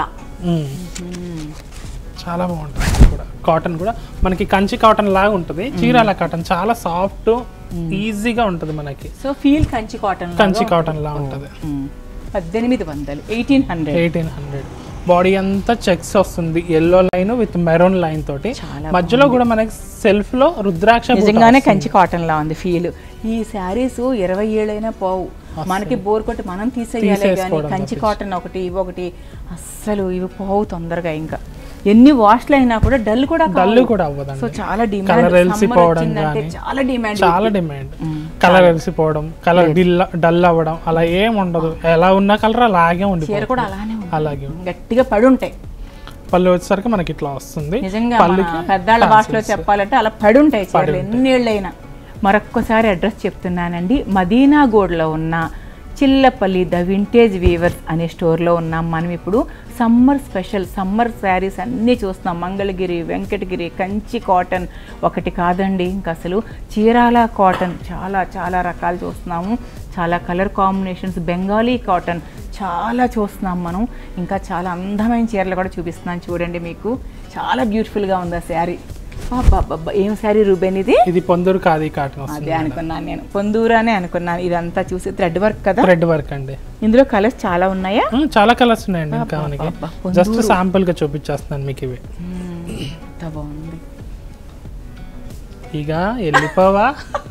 చాలా బాగుంటుంది ఇది కూడా కాటన్ కూడా మనకి కంచి కాటన్ లాగా ఉంటుంది చీరాల కాటన్ చాలా సాఫ్ట్ ఈజీగా ఉంటుంది మనకి so feel Kanchi cotton Kanchi cotton లా ఉంటుంది పద్దెనిమిది వందలు eighteen hundred eighteen hundred body అంతా చెక్స్ వస్తుంది yellow line with maroon line తోటి చాలా మధ్యలో కూడా మనకి సెల్ఫ్ లో రుద్రాక్ష బూట నిజంగానే వస్తుంది. కంచి కాటన్ లా ఉంది ఫీల్ ఈ శారీస్ ఇరవై ఏళ్ళైనా పోవు మనకి బోర్ కొట్టి మనం తీసేయాలి కానీ తీసేసుకోవడం కంచి కాటన్ ఒకటి ఇవి ఒకటి అస్సలు ఇవి పోవు తొందరగా ఇంకా ఎన్ని వాష్లు అయినా కూడా డల్ కూడా డల్ కావు. కూడా సో అవ్వదండి చాలా డిమాండ్ కలర్ వెలిసిపోవడం కానీ చాలా డిమాండ్ చాలా డిమాండ్ కలర్ వెలిసిపోవడం కలర్ డిల్ డల్ అవ్వడం అలా ఏం ఉండదు ఎలా ఉన్న కలర్ అలాగే చీర ఉండిపోతుంది కూడా అలానే ఉంది అలాగే గట్టిగా పడి ఉంటాయి పళ్ళు వచ్చేసరికి మనకి ఇట్లా వస్తుంది నిజంగా మన పెద్దాళ్ళ భాషలో చెప్పాలంటే అలా పడి ఉంటాయి చీరలు ఎన్నేళ్ళైనా మరొక్కసారి అడ్రస్ చెప్తున్నానండి మదీనాగూడలో ఉన్న చిల్లపల్లి ద వింటేజ్ వీవర్స్ అనే స్టోర్లో ఉన్నాం మనం ఇప్పుడు సమ్మర్ స్పెషల్ సమ్మర్ శారీస్ అన్నీ చూస్తున్నాం మంగళగిరి వెంకటగిరి కంచి కాటన్ ఒకటి కాదండి ఇంకా అసలు చీరాల కాటన్ చాలా చాలా రకాలు చూస్తున్నాము చాలా కలర్ కాంబినేషన్స్ బెంగాలీ కాటన్ చాలా చూస్తున్నాం మనం ఇంకా చాలా అందమైన చీరలు కూడా చూపిస్తున్నాను చూడండి మీకు చాలా బ్యూటిఫుల్గా ఉంది ఆ శారీ అబ్బబ్బబ్బా, ఏం శారీ రూబెన్ ఇది ఇది పొందూరు కాది కాటన్ వస్తుంది అదే అనుకున్నాను నేను పొందూరానే అనుకున్నాను ఇదంతా చూసి థ్రెడ్ వర్క్ కదా థ్రెడ్ వర్క్ అండి ఇందులో కలర్స్ చాలా ఉన్నాయా ఉమ్, చాలా కలర్స్ ఉన్నాయండి ఇంకా మనకి అబ్బా, జస్ట్ శాంపుల్ గా చూపించేస్తున్నాను మీకు ఇవి మ్మ్, ఎంత బాగుంది ఇక వెళ్ళిపోవా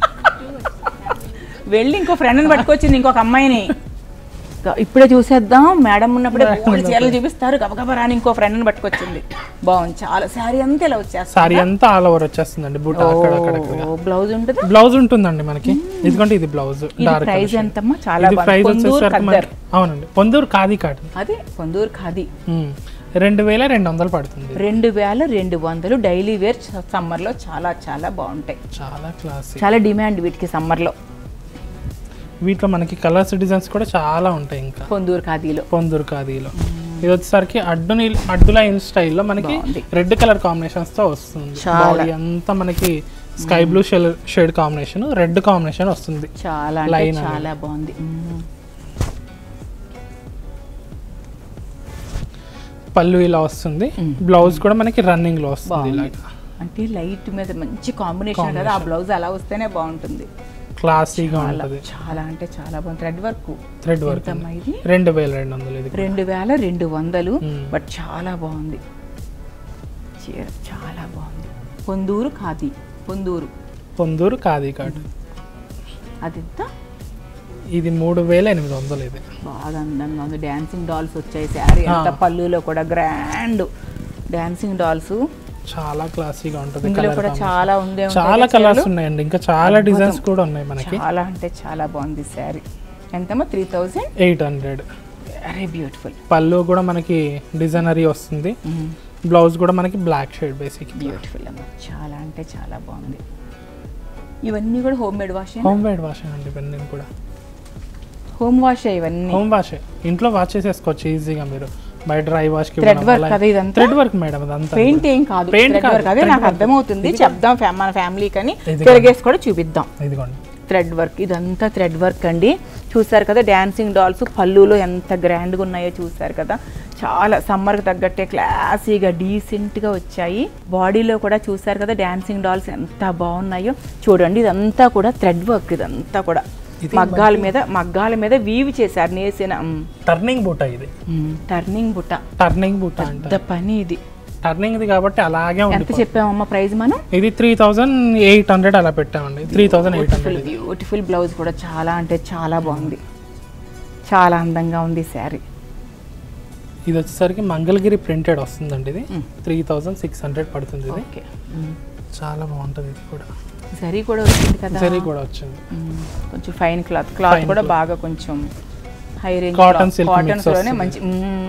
వెళ్ళి ఇంకో ఫ్రెండ్ని పట్టుకొచ్చింది ఇంకొక అమ్మాయిని ఇక ఇప్పుడే చూసేద్దాం మేడం ఉన్నప్పుడే మూడు చీరలు చూపిస్తారు గబగబా రాని ఇంకో ఫ్రెండ్ని పట్టుకొచ్చింది బాగుంది చాలా శారీ అంతా ఇలా వచ్చేస్తుంది సారీ అంతా ఆల్ ఓవర్ వచ్చేస్తుందండి బూట అక్కడ అక్కడ బ్లౌజ్ ఉంటుంది బ్లౌజ్ ఉంటుందండి మనకి మ్మ్. ఇదిగోండి ఇది బ్లౌజ్ ఇది డార్క్ ప్రైస్ ఎంతమ్మా చాలా ఇది బాగుంది. ప్రైస్ పొందూరు వచ్చేసరికి ఖద్దర్. మనకి అవునండి పొందూరు ఖాదీ కాటన్ అదే పొందూరు ఖాదీ ఉమ్. రెండు వేల రెండు వందలు పడుతుంది రెండు వేల రెండు వందలు డైలీ వేర్ సమ్మర్లో చాలా చాలా బాగుంటాయి చాలా క్లాసీ చాలా డిమాండ్ వీటికి సమ్మర్లో వీటిలో మనకి కలర్స్ డిజైన్స్ కూడా చాలా ఉంటాయి ఇంకా పొందూరు ఖాదీలో పొందూరు ఖాదీలో ఇది వచ్చేసరికి అడ్డు నీల్ అడ్డుల ఇన్ స్టైల్లో మనకి బాగుంది. రెడ్ కలర్ కాంబినేషన్స్ తో వస్తుంది చాలా. బాడీ అంతా మనకి sky blue shade combination red combination వస్తుంది చాలా అంటే Line అనేది. చాలా బాగుంది మ్మ్. పళ్ళు ఇలా వస్తుంది బ్లౌజ్ కూడా మనకి రన్నింగ్ లో వస్తుంది బాగుంది ఇలాగా అంటే లైట్ మీద మంచి కాంబినేషన్ కదా ఆ బ్లౌజ్ అలా వస్తేనే బాగుంటుంది క్లాసీగా చాలా ఉంటుంది చాలా అంటే చాలా బాగుంది థ్రెడ్ వర్క్ థ్రెడ్ వర్క్ ఎంతమ్మా ఇది రెండు వేల రెండు వందలు ఇది రెండు వేల రెండు వందలు మ్మ్. బట్ చాలా బాగుంది చీర చాలా బాగుంది పొందూరు ఖాదీ పొందూరు పొందూరు ఖాదీ కాట్ అది ఎంత ఇది మూడు వేల ఎనిమిది వందలు ఇది బాగా అందంగా ఉంది డాన్సింగ్ డాల్స్ వచ్చాయి శారీ అంత పళ్ళులో కూడా గ్రాండ్ డాన్సింగ్ డాల్స్ చాలా క్లాసీగా ఉంటుంది ఇందులో కలర్ కూడా చాలా ఉందే ఉంటాయి చాలా కదా కలర్స్ చీరలు. ఉన్నాయండి ఇంకా చాలా డిజైన్స్ కూడా ఉన్నాయి మనకి చాలా అంటే చాలా బాగుంది శారీ ఎంతమ్మా three thousand eight hundred very beautiful పళ్ళు కూడా మనకి డిజైనరీ వస్తుంది బ్లౌజ్ కూడా మనకి బ్లాక్ షేడ్ బేసిక్ బ్యూటిఫుల్ అమ్మా చాలా అంటే చాలా బాగుంది ఇవన్నీ కూడా home made wash home made wash అండి ఇవన్నీ కూడా హోమ్ వాష్ ఇవన్నీ హోమ్ వాష్ ఇంట్లో వాష్ చేసేసుకోవచ్చు ఈజీగా మీరు బయట డ్రై వాష్ కి థ్రెడ్ వర్క్ కదా ఇదంతా థ్రెడ్ వర్క్ మేడం అదంతా పెయింట్ ఏం కాదు Paint థ్రెడ్ కాదు, వర్క్ అదే thread నాకు work. అర్థమవుతుంది చెప్దాం ఫ్యా- మన ఫ్యామిలీ కని ఇది తిరిగేసి కూడా చూపిద్దాం ఇదిగోండి థ్రెడ్ వర్క్ ఇదంతా థ్రెడ్ వర్క్ అండి చూసారు కదా డాన్సింగ్ డాల్స్ పళ్ళులో ఎంత గ్రాండ్గా ఉన్నాయో చూసారు కదా చాలా సమ్మర్కి తగ్గట్టే క్లాసీగా డీసెంట్గా వచ్చాయి బాడీలో కూడా చూసారు కదా డాన్సింగ్ డాల్స్ ఎంత బాగున్నాయో చూడండి ఇదంతా కూడా థ్రెడ్ వర్క్ ఇదంతా కూడా ఇది మగ్గాల మీద మగ్గాల మీద వీవ్ చేశారు నేసిన టర్నింగ్ బూట ఇది టర్నింగ్ బుట్ట టర్నింగ్ బూట అంట పెద్ద పని ఇది టర్నింగ్ ఇది కాబట్టి అలాగే ఎంత ఉంది చెప్పామమ్మా ప్రైస్ మనం ఇది త్రీ థౌజండ్ ఎయిట్ హండ్రెడ్ అలా పెట్టామండి three thousand eight beautiful hundred beautiful blouse కూడా చాలా అంటే చాలా బాగుంది చాలా అందంగా ఉంది శారీ ఇది వచ్చేసరికి మంగళగిరి ప్రింటెడ్ వస్తుందండి ఇది త్రీ థౌజండ్ సిక్స్ హండ్రెడ్ పడుతుంది ఇది ఓకే చాలా బాగుంటుంది ఇది కూడా జరీ కూడా వచ్చింది కదా జరీ కూడా వచ్చింది మ్మ్. కొంచెం ఫైన్ క్లాత్ క్లాత్ Fine కూడా cloth. బాగా కొంచెం high range Cotton silk mix cottons లోనే వస్తుంది. మంచి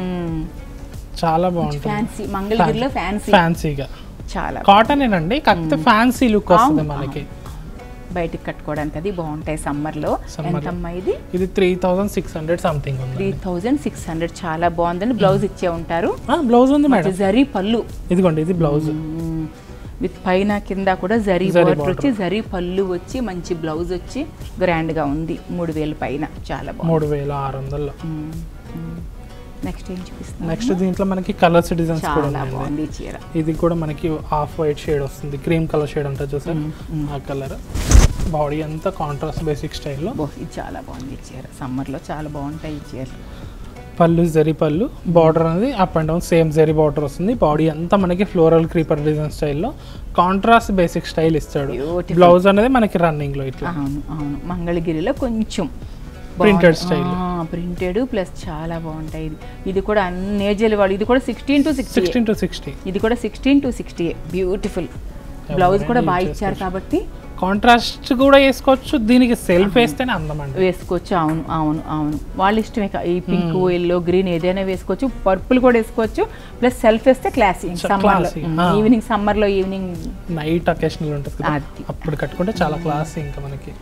చాలా బాగుంటుంది ఫ్యాన్సీ మంగళగిరిలో ఫ్యాన్సీ ఫ్యాన్సీగా చాలా కాటన్ ఏనండి కాకపోతే ఫ్యాన్సీ లుక్ వస్తుంది అవును, మనకి బయటికి కట్టుకోవడానికి అది బాగుంటాయి సమ్మర్ లో Summer లో. ఎంతమ్మా ఇది ఇది three thousand six hundred something three ఉంది థౌజండ్ సిక్స్ హండ్రెడ్ చాలా బాగుందని బ్లౌజ్ ఇచ్చే ఉంటారు బ్లౌజ్ ఉంది మేడం జరీ పళ్ళు ఇదిగోండి ఇది బ్లౌజ్ విత్ పైన కింద కూడా జరీ జరీ బార్డర్ border. వచ్చి జరీ పళ్ళు వచ్చి మంచి బ్లౌజ్ వచ్చి గ్రాండ్ గా ఉంది మూడు వేల పైన చాలా బాగుంది మూడు వేల ఆరు వందల్లో నెక్స్ట్ ఏం చూపిస్తున్నా నెక్స్ట్ దీంట్లో మనకి కలర్స్ డిజైన్స్ కూడా చాలా ఉన్నాయండి బాగుంది ఈ చీర ఇది కూడా మనకి ఆఫ్ వైట్ షేడ్ వస్తుంది క్రీమ్ కలర్ షేడ్ అంటారు చూసారు ఆ కలర్ బాడీ అంతా కాంట్రాస్ట్ బేసిక్ స్టైల్లో బో ఇది చాలా బాగుంది ఈ చీర సమ్మర్ లో చాలా బాగుంటాయి ఈ చీరలు పళ్ళు జరీ పళ్ళు బార్డర్ అనేది up and down same zari border వస్తుంది బాడీ అంతా మనకి ఫ్లోరల్ క్రీపర్ డిజైన్ స్టైల్లో కాంట్రాస్ట్ బేసిక్ స్టైల్ ఇస్తాడు Beautiful. బ్లౌజ్ అనేది మనకి రన్నింగ్ లో ఇట్లా అవును అవును మంగళగిరిలో కొంచెం Printed style. ప్రింటెడ్ ప్లస్ చాలా బాగుంటాయి ఇది ఇది కూడా అన్ని ఏజ్ల వాళ్ళు ఇది కూడా sixteen to sixty sixteen to sixty ఇది కూడా sixteen to sixty beautiful blouse కూడా బాగా ఇచ్చారు కాబట్టి కాంట్రాస్ట్ కూడా వేసుకోవచ్చు దీనికి సెల్ఫ్ వేస్తేనే అందం అండి వేసుకోవచ్చు అవును అవును అవును వాళ్ళ ఇష్టమే కా- ఈ పింక్ ఎల్లో గ్రీన్ ఏదైనా వేసుకోవచ్చు పర్పుల్ కూడా వేసుకోవచ్చు ప్లస్ సెల్ఫ్ వేస్తే క్లాసీ సమ్మర్ classy. ఆ. ఈవినింగ్ సమ్మర్ లో ఈవినింగ్ నైట్ అకేషనల్ ఉంటుంది కదా అది. అప్పుడు కట్టుకుంటే చాలా క్లాస్ ఇంకా మనకి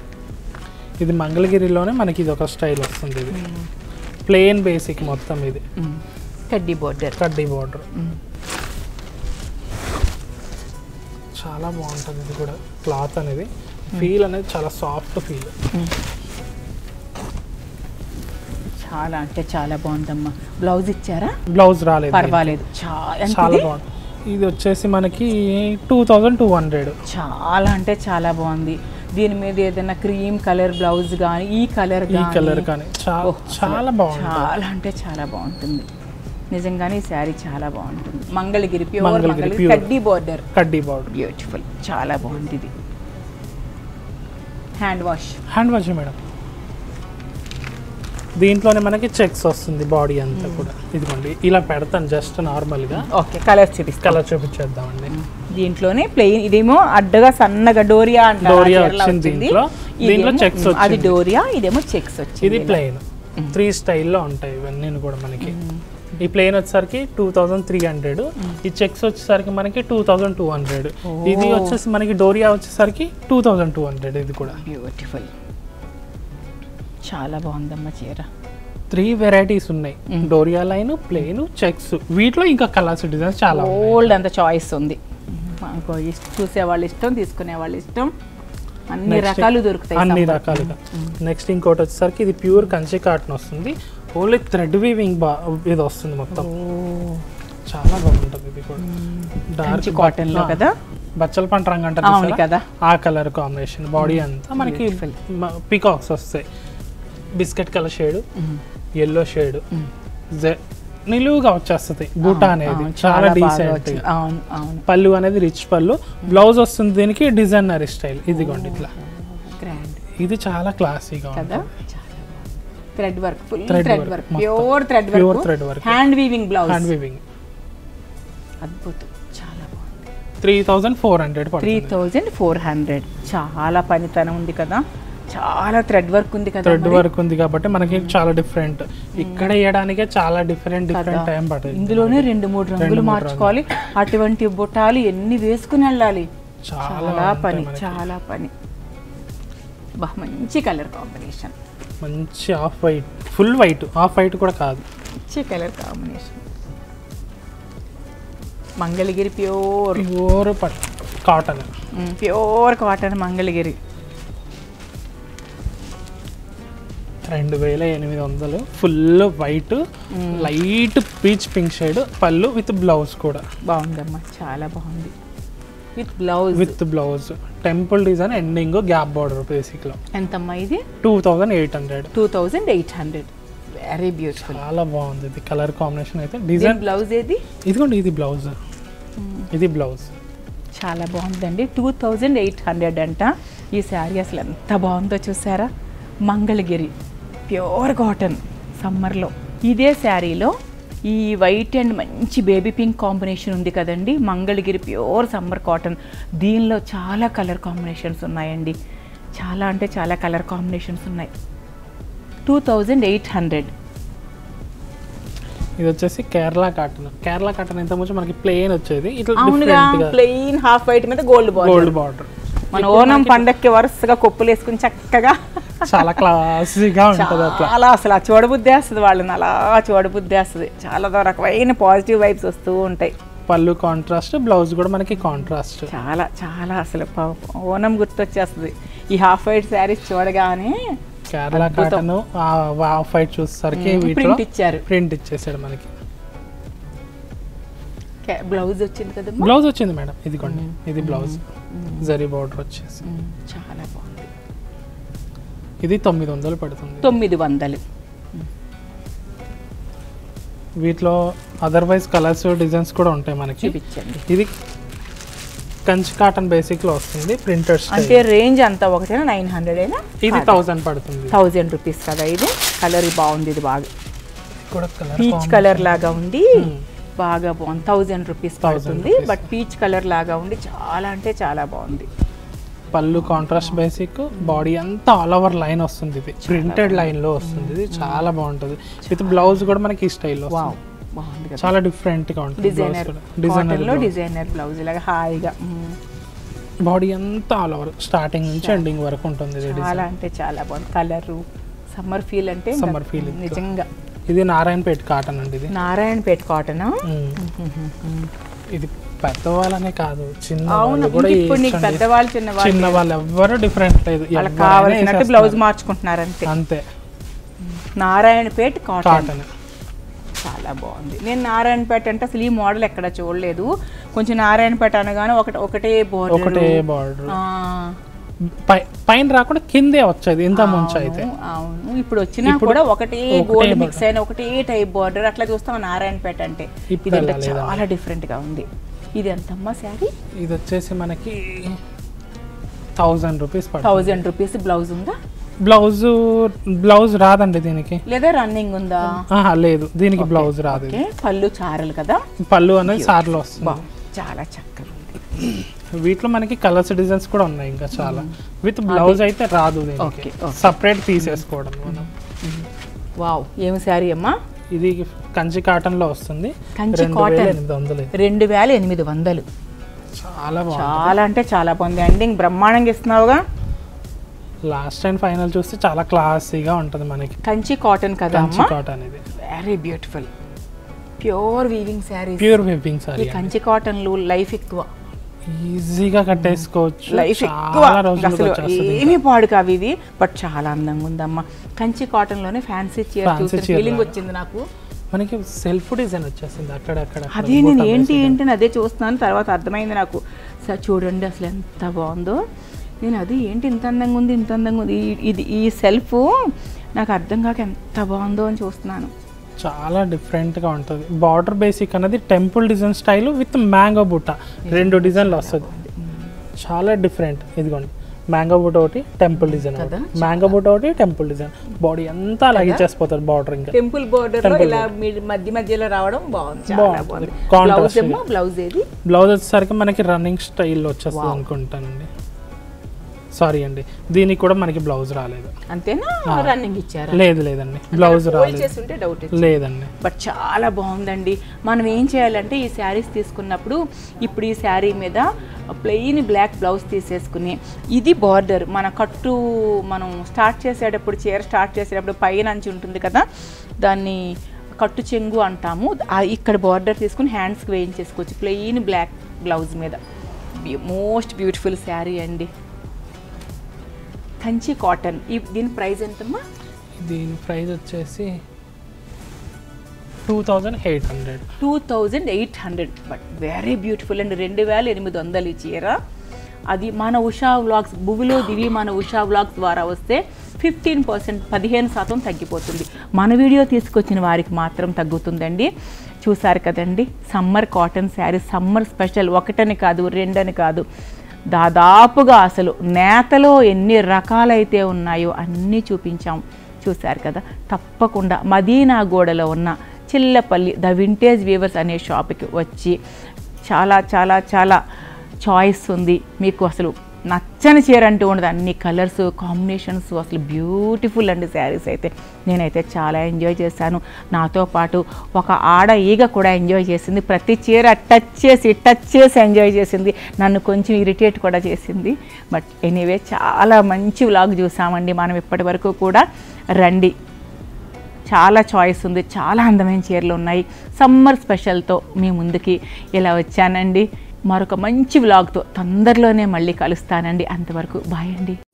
ఇది మంగళగిరిలోనే మనకి ఇది ఒక స్టైల్ వస్తుంది ఇది ప్లెయిన్ బేసిక్ మొత్తం ఇది కడ్డీ బోర్డర్ కడ్డీ బార్డర్ చాలా బాగుంటుంది ఇది కూడా క్లాత్ అనేది ఫీల్ అనేది చాలా సాఫ్ట్ ఫీల్ చాలా అంటే చాలా బాగుందమ్మా బ్లౌజ్ ఇచ్చారా బ్లౌజ్ రాలేదు పర్వాలేదు చాలా చాలా బాగుంది ఇది వచ్చేసి మనకి టూ థౌజండ్ టూ హండ్రెడ్ చాలా అంటే చాలా బాగుంది దీని మీద ఏదైనా క్రీమ్ కలర్ బ్లౌజ్ కానీ ఈ కలర్ ఈ కలర్ కానీ చా- ఓహ్, చాలా బాగుంటుంది చాలా అంటే చాలా బాగుంటుంది నిజంగానే ఈ శారీ చాలా బాగుంటుంది మంగళగిరి ప్యూర్ మంగళగిరి మంగళగిరి pure. కడ్డీ బోర్డర్ కడ్డీ బార్డర్ బ్యూటిఫుల్ చాలా బాగుంది ఇది hand wash hand wash madam దీంట్లోనే మనకి చెక్స్ వస్తుంది బాడీ అంతా కూడా ఇదిగోండి ఇలా పెడతాను జస్ట్ నార్మల్గా ఓకే కలర్స్ చూపిస్తా కలర్ చూపించేద్దామండి దీంట్లోనే ప్లెయిన్ ఇదేమో అడ్డగా సన్నగా డోరియా అంటారు ఆ డోరియా చీరలా వచ్చింది వచ్చింది. దీంట్లో దీంట్లో ఇదేమో- చెక్స్ అది వచ్చింది డోరియా ఇదేమో చెక్స్ వచ్చింది ఇది ప్లెయిన్ త్రీ స్టైల్లో ఉంటాయి ఇవన్నీ కూడా మనకి ఈ ప్లేన్ వచ్చేసరికి టూ థౌజండ్ త్రీ హండ్రెడ్ ఈ చెక్స్ వచ్చేసరికి మనకి టూ థౌజండ్ టూ హండ్రెడ్ ఇది వచ్చేసి మనకి డోరియా వచ్చేసరికి టూ థౌజండ్ టూ హండ్రెడ్ ఇది కూడా బ్యూటిఫుల్ చాలా బాగుందమ్మా చీర త్రీ వెరైటీస్ ఉన్నాయి డోరియా లైన్ ప్లేన్ చెక్స్ వీటిలో ఇంకా కలర్స్ డిజైన్స్ చాలా ఉన్నాయి. ఓల్డ్ అంత చాయిస్ ఉంది మాకు ఇష్ట చూసే వాళ్ళు ఇష్టం తీసుకునే వాళ్ళు ఇష్టం అన్ని Next రకాలు దొరుకుతాయి అన్ని summer. రకాలుగా నెక్స్ట్ ఇంకోటి వచ్చేసరికి ఇది ప్యూర్ కంచి కాటన్ వస్తుంది ఓన్లీ థ్రెడ్ వీవింగ్ బా ఇది వస్తుంది మొత్తం ఓ, చాలా బాగుంటుంది ఇది కూడా కంచి కాటన్ లో కదా బచ్చల పంట రంగు అంటే అవును కదా ఆ కలర్ కాంబినేషన్ బాడీ అంతా మనకి Beautiful. పికాక్స్ వస్తాయి biscuit colour shade yellow shade నిలువుగా వచ్చేస్తుంది బూటా అనేది అవును, చాలా బాగా డీసెంట్ వచ్చింది. అవును అవును పళ్ళు అనేది రిచ్ పళ్ళు బ్లౌజ్ వస్తుంది దీనికి డిజైనర్ స్టైల్ ఇదిగోండి ఇట్లా గ్రాండ్ ఇది చాలా క్లాసీగా కదా thread work full Thread thread work work మొత్తం. Pure thread Pure work thread work. Hand weaving blouse hand weaving అద్భుతం చాలా బాగుంది three thousand four hundred three పడుతుంది థౌజండ్ ఫోర్ హండ్రెడ్ చాలా పనితనం ఉంది కదా చాలా థ్రెడ్ వర్క్ ఉంది కదా థ్రెడ్ మరి. వర్క్ ఉంది కాబట్టి మనకి చాలా డిఫరెంట్ ఇక్కడ వేయడానికే చాలా డిఫరెంట్ డిఫరెంట్ టైం పడుతుంది ఇందులోనే రెండు మూడు రంగులు మార్చుకోవాలి అటువంటి బుట్టాలు ఎన్ని వేసుకుని వెళ్ళాలి చాలా చాలా ఉంటాయి పని మనకి. చాలా పని బా మంచి కలర్ కాంబినేషన్ మంచి off white full white off white కూడా కాదు మంచి colour combination Mangalagiri pure pure పట్ కాటన్ ప్యూర్ కాటన్ మంగళగిరి రెండు వేల ఎనిమిది వందలు full white light peach pink shade పళ్ళు విత్ బ్లౌజ్ కూడా బాగుందమ్మా చాలా బాగుంది with blouse with blouse temple design ending gap border బేసిక్లో ఎంతమ్మా ఇది two thousand eight hundred two thousand eight hundred very beautiful చాలా బాగుంది ఇది కలర్ కాంబినేషన్ అయితే డిజైన్ బ్లౌజ్ ఏది ఇదిగోండి ఇది బ్లౌజ్ ఇది బ్లౌజ్ చాలా బాగుందండి టూ థౌజండ్ ఎయిట్ హండ్రెడ్ అంట ఈ శారీ అసలు ఎంత బాగుందో చూసారా మంగళగిరి ప్యూర్ కాటన్ సమ్మర్లో ఇదే శారీలో ఈ వైట్ అండ్ మంచి బేబీ పింక్ కాంబినేషన్ ఉంది కదండి మంగళగిరి ప్యూర్ సమ్మర్ కాటన్ దీనిలో చాలా కలర్ కాంబినేషన్స్ ఉన్నాయండి చాలా అంటే చాలా కలర్ కాంబినేషన్స్ ఉన్నాయి టూ థౌజండ్ ఎయిట్ హండ్రెడ్ ఇది వచ్చేసి కేరళ కాటన్ కేరళ కాటన్ ఎంత ముందు మనకి ప్లెయిన్ వచ్చేది ఇట్లా అవునుగా డిఫరెంట్ గా ప్లెయిన్ హాఫ్ వైట్ మీద గోల్డ్ బాల్ గోల్డ్ బార్డర్ మన ఓనం పండక్కి వరుసగా కొప్పులు వేసుకుని చక్కగా చాలా క్లాసీగా ఉంటుంది అట్లా చాలా అసలు ఆ చూడబుద్ధి వేస్తుంది వాళ్ళని అలా చూడబుద్ధి వేస్తుంది చాలా రకమైన పాజిటివ్ వైబ్స్ వస్తూ ఉంటాయి పళ్ళు కాంట్రాస్ట్ బ్లౌజ్ కూడా మనకి కాంట్రాస్ట్ చాలా చాలా అసలు ప- ఓనం గుర్తొచ్చేస్తుంది ఈ హాఫ్ వైట్ శారీస్ చూడగానే కేరళ కాటన్ ఆఫ్ వైట్ చూసేసరికి వీటిలో ప్రింట్ ఇచ్చారు ప్రింట్ ఇచ్చేసాడు మనకి బ్లౌజ్ వచ్చింది కదా బ్లౌజ్ వచ్చింది మేడం ఇదిగోండి ఇది బ్లౌజ్ జరీ బార్డర్ వచ్చేసి చాలా బాగుంది ఇది తొమ్మిది వందలు పడుతుంది తొమ్మిది వందలు వీటిలో అదర్వైజ్ కలర్స్ డిజైన్స్ కూడా ఉంటాయి మనకి చూపించండి ఇది కంచి కాటన్ బేసిక్ లో వస్తుంది ప్రింటెడ్ అంటే రేంజ్ అంతా ఒకటేనా నైన్ హండ్రెడ్ అయినా ఇది థౌసండ్ పడుతుంది థౌజండ్ రూపీస్ కదా ఇది కలర్ బాగుంది ఇది బాగా ఇది కూడా కలర్ పీచ్ కలర్ లాగా ఉంది బాగా బాగుంది థౌజండ్ రూపీస్ పడుతుంది rupees. బట్ పీచ్ కలర్ లాగా ఉండి చాలా అంటే చాలా బాగుంది పళ్ళు కాంట్రాస్ట్ బేసిక్ బాడీ అంతా ఆల్ ఓవర్ లైన్ వస్తుంది ఇది ప్రింటెడ్ లైన్ లో వస్తుంది ఇది చాలా బాగుంటుంది విత్ బ్లౌజ్ కూడా మనకి ఈ స్టైల్లో వావ్ బాగుంది కదా చాలా డిఫరెంట్ గా ఉంటుంది డిజైనర్ డిజైనర్ లో డిజైనర్ బ్లౌజ్ ఇలాగా హాయిగా మ్మ్. బాడీ అంతా ఆల్ ఓవర్ స్టార్టింగ్ నుంచి ఎండింగ్ వరకు ఉంటుంది ఇది చాలా design. అంటే చాలా బాగుంది కలరు సమ్మర్ ఫీల్ అంటే ఇంకా Summer feel ఇంకా. నిజంగా ఇది నారాయణపేట కాటన్ అండి ఇది నారాయణపేట కాటన్ మ్మ్. ఇది పెద్దవాళ్ళనే కాదు చిన్న అవును వాళ్ళు కూడా ఇప్పుడు నీకు వేయొచ్చండి. పెద్దవాళ్ళు చిన్నవాళ్ళు చిన్న వాళ్ళు ఎవ్వరు డిఫరెంట్ లేదు వాళ్ళకి ఎవ్వరైనా కావాల్సినట్టు వేసేస్తారు. బ్లౌజ్ మార్చుకుంటున్నారు అంతే అంతే నారాయణపేట కాటన్ కాటన్ చాలా బాగుంది నేను నారాయణపేట అంటే అసలు ఈ మోడల్ ఎక్కడ చూడలేదు కొంచెం నారాయణపేట అనగానే ఒకటి ఒకటే బోర్డర్ ఒకటే బార్డర్ పైన రాకుండా కిందే వచ్చేది ఇంత ముంచ అయితే అవును ఇప్పుడు వచ్చినా కూడా ఒకటే గోల్డ్ మిక్స్ అయిన ఒకటే టైప్ బార్డర్ అట్లా చూస్తాం నారాయణపేట అంటే ఇప్పుడు ఇది అలా లేదా? చాలా డిఫరెంట్ గా ఉంది ఇది ఎంతమ్మా శారీ ఇది వచ్చేసి మనకి థౌజండ్ రూపీస్ పడుతుంది థౌజండ్ రూపీస్ బ్లౌజ్ ఉందా బ్లౌజ్ బ్లౌజ్ రాదండి దీనికి లేదా రన్నింగ్ ఉందా ఆహా, లేదు దీనికి బ్లౌజ్ రాదు ఇది. ఓకే పళ్ళు చారలు కదా పళ్ళు అనేది సార్లు వస్తుంది బా చాలా చక్కగా ఉంది వీటిలో మనకి కలర్స్ డిజైన్స్ కూడా ఉన్నాయి ఇంకా చాలా విత్ బ్లౌజ్ అయితే రాదు దీనికి Okay, okay. సపరేట్ తీసేసుకోవడం మనం వావ్ ఏమి శారీ అమ్మా ఇది కంచి కాటన్ లో వస్తుంది కంచి రెండు వేల cotton. ఎనిమిది వందలు ఇది. రెండు వేల ఎనిమిది వందలు చాలా బాగుంది చాలా అంటే చాలా బాగుంది ఎండింగ్ బ్రహ్మాండంగా ఇస్తున్నావుగా లాస్ట్ అండ్ ఫైనల్ చూస్తే చాలా క్లాసీగా ఉంటుంది మనకి కంచి కాటన్ కదా కంచి అమ్మా కాటన్ ఇది very beautiful pure weaving saris pure webbing ఈ సారీ కంచి కాటన్లు లైఫ్ ఎక్కువ ఈజీగా కట్టేసుకోవచ్చు లైఫ్ ఎక్కువ చాలా రోజులు అసలు వచ్చేస్తుంది ఏమీ పాడు కావు ఇవి బట్ చాలా అందంగా ఉందమ్మా కంచి కాటన్ లోనే ఫ్యాన్సీ చీర Fancy చూసిన చీర ఫీలింగ్ లాగా. వచ్చింది నాకు మనకి సెల్ఫ్ డిజైన్ వచ్చేసింది అక్కడక్కడ అదే నేను ఏంటి ఏంటి అని అదే చూస్తున్నాను తర్వాత అర్థమైంది నాకు సార్ చూడండి అసలు ఎంత బాగుందో నేను అది ఏంటి ఇంత అందంగా ఉంది ఇంత అందంగా ఉంది ఈ- ఇది ఈ సెల్ఫ్ నాకు అర్థం కాక ఎంత బాగుందో అని చూస్తున్నాను చాలా డిఫరెంట్ గా ఉంటుంది బార్డర్ బేసిక్ అనేది temple design style with mango బుట్ట రెండు డిజైన్లు వస్తుంది చాలా డిఫరెంట్ ఇదిగోండి మ్యాంగో బుట్ట ఒకటి టెంపుల్ డిజైన్ ఒకటి మ్యాంగో బుట్ట ఒకటి టెంపుల్ డిజైన్ బాడీ అంతా అలాగే చేసిపోతారు బార్డర్ ఇంకా టెంపుల్ బోర్డర్ లో ఇలా మీ- మధ్య మధ్యలో రావడం బాగుంది చాలా బాగుంది. బాగుంది Contrast బ్లౌజ్ ఏమో బ్లౌజ్ ఏది బ్లౌజ్ వచ్చేసరికి మనకి రన్నింగ్ స్టైల్ వచ్చేస్తుంది అనుకుంటానండి సారీ అండి దీనికి కూడా మనకి బ్లౌజ్ రాలేదు అంతేనా రన్నింగ్ ఇచ్చారా లేదు లేదండి బ్లౌజ్ హోల్డ్ రాలేదు చేసి ఉంటే డౌట్ లేదండి బట్ చాలా బాగుందండి మనం ఏం చేయాలంటే ఈ శారీస్ తీసుకున్నప్పుడు ఇప్పుడు ఈ శారీ మీద ప్లెయిన్ బ్లాక్ బ్లౌజ్ తీసేసుకుని ఇది బార్డర్ మన కట్టు మనం స్టార్ట్ చేసేటప్పుడు చీర స్టార్ట్ చేసేటప్పుడు పైన అంచి ఉంటుంది కదా దాన్ని కట్టు చెంగు అంటాము ఆ ఇక్కడ బార్డర్ తీసుకుని హ్యాండ్స్కి వేయించేసుకోవచ్చు ప్లెయిన్ బ్లాక్ బ్లౌజ్ మీద మోస్ట్ బ్యూటిఫుల్ శారీ అండి కంచి కాటన్ ఈ దీని ప్రైస్ ఎంతమ్మా దీని ప్రైస్ వచ్చేసి two thousand eight hundred two thousand eight hundred but very beautiful అండి రెండు వేల ఎనిమిది వందలు ఈ చీర అది మన ఉషా వ్లాగ్స్ భువిలో దివి మన ఉషా వ్లాగ్స్ ద్వారా వస్తే ఫిఫ్టీన్ పర్సెంట్ పదిహేను శాతం తగ్గిపోతుంది మన వీడియో తీసుకొచ్చిన వారికి మాత్రం తగ్గుతుందండి చూసారు కదండి summer cotton sari summer special ఒకటని కాదు రెండని కాదు దాదాపుగా అసలు నేతలో ఎన్ని రకాలైతే ఉన్నాయో అన్నీ చూపించాం చూశారు కదా తప్పకుండా మదీనా గోడలో ఉన్న చిల్లపల్లి ద వింటేజ్ వీవర్స్ అనే షాప్కి వచ్చి చాలా చాలా చాలా చాయిస్ ఉంది మీకు అసలు నచ్చని చీర అంటూ ఉండదు అన్ని కలర్స్ కాంబినేషన్స్ అసలు బ్యూటిఫుల్ అండి శారీస్ అయితే నేనైతే చాలా ఎంజాయ్ చేశాను నాతో పాటు ఒక ఆడ ఈగ కూడా ఎంజాయ్ చేసింది ప్రతి చీర టచ్ చేసి టచ్ చేసి ఎంజాయ్ చేసింది నన్ను కొంచెం ఇరిటేట్ కూడా చేసింది బట్ ఎనీవే చాలా మంచి వ్లాగ్ చూసామండి మనం ఇప్పటి వరకు కూడా రండి చాలా చాయిస్ ఉంది చాలా అందమైన చీరలు ఉన్నాయి సమ్మర్ స్పెషల్తో మీ ముందుకి ఇలా వచ్చానండి మరొక మంచి వ్లాగ్తో తొందరలోనే మళ్ళీ కలుస్తానండి అంతవరకు బాయ్ అండి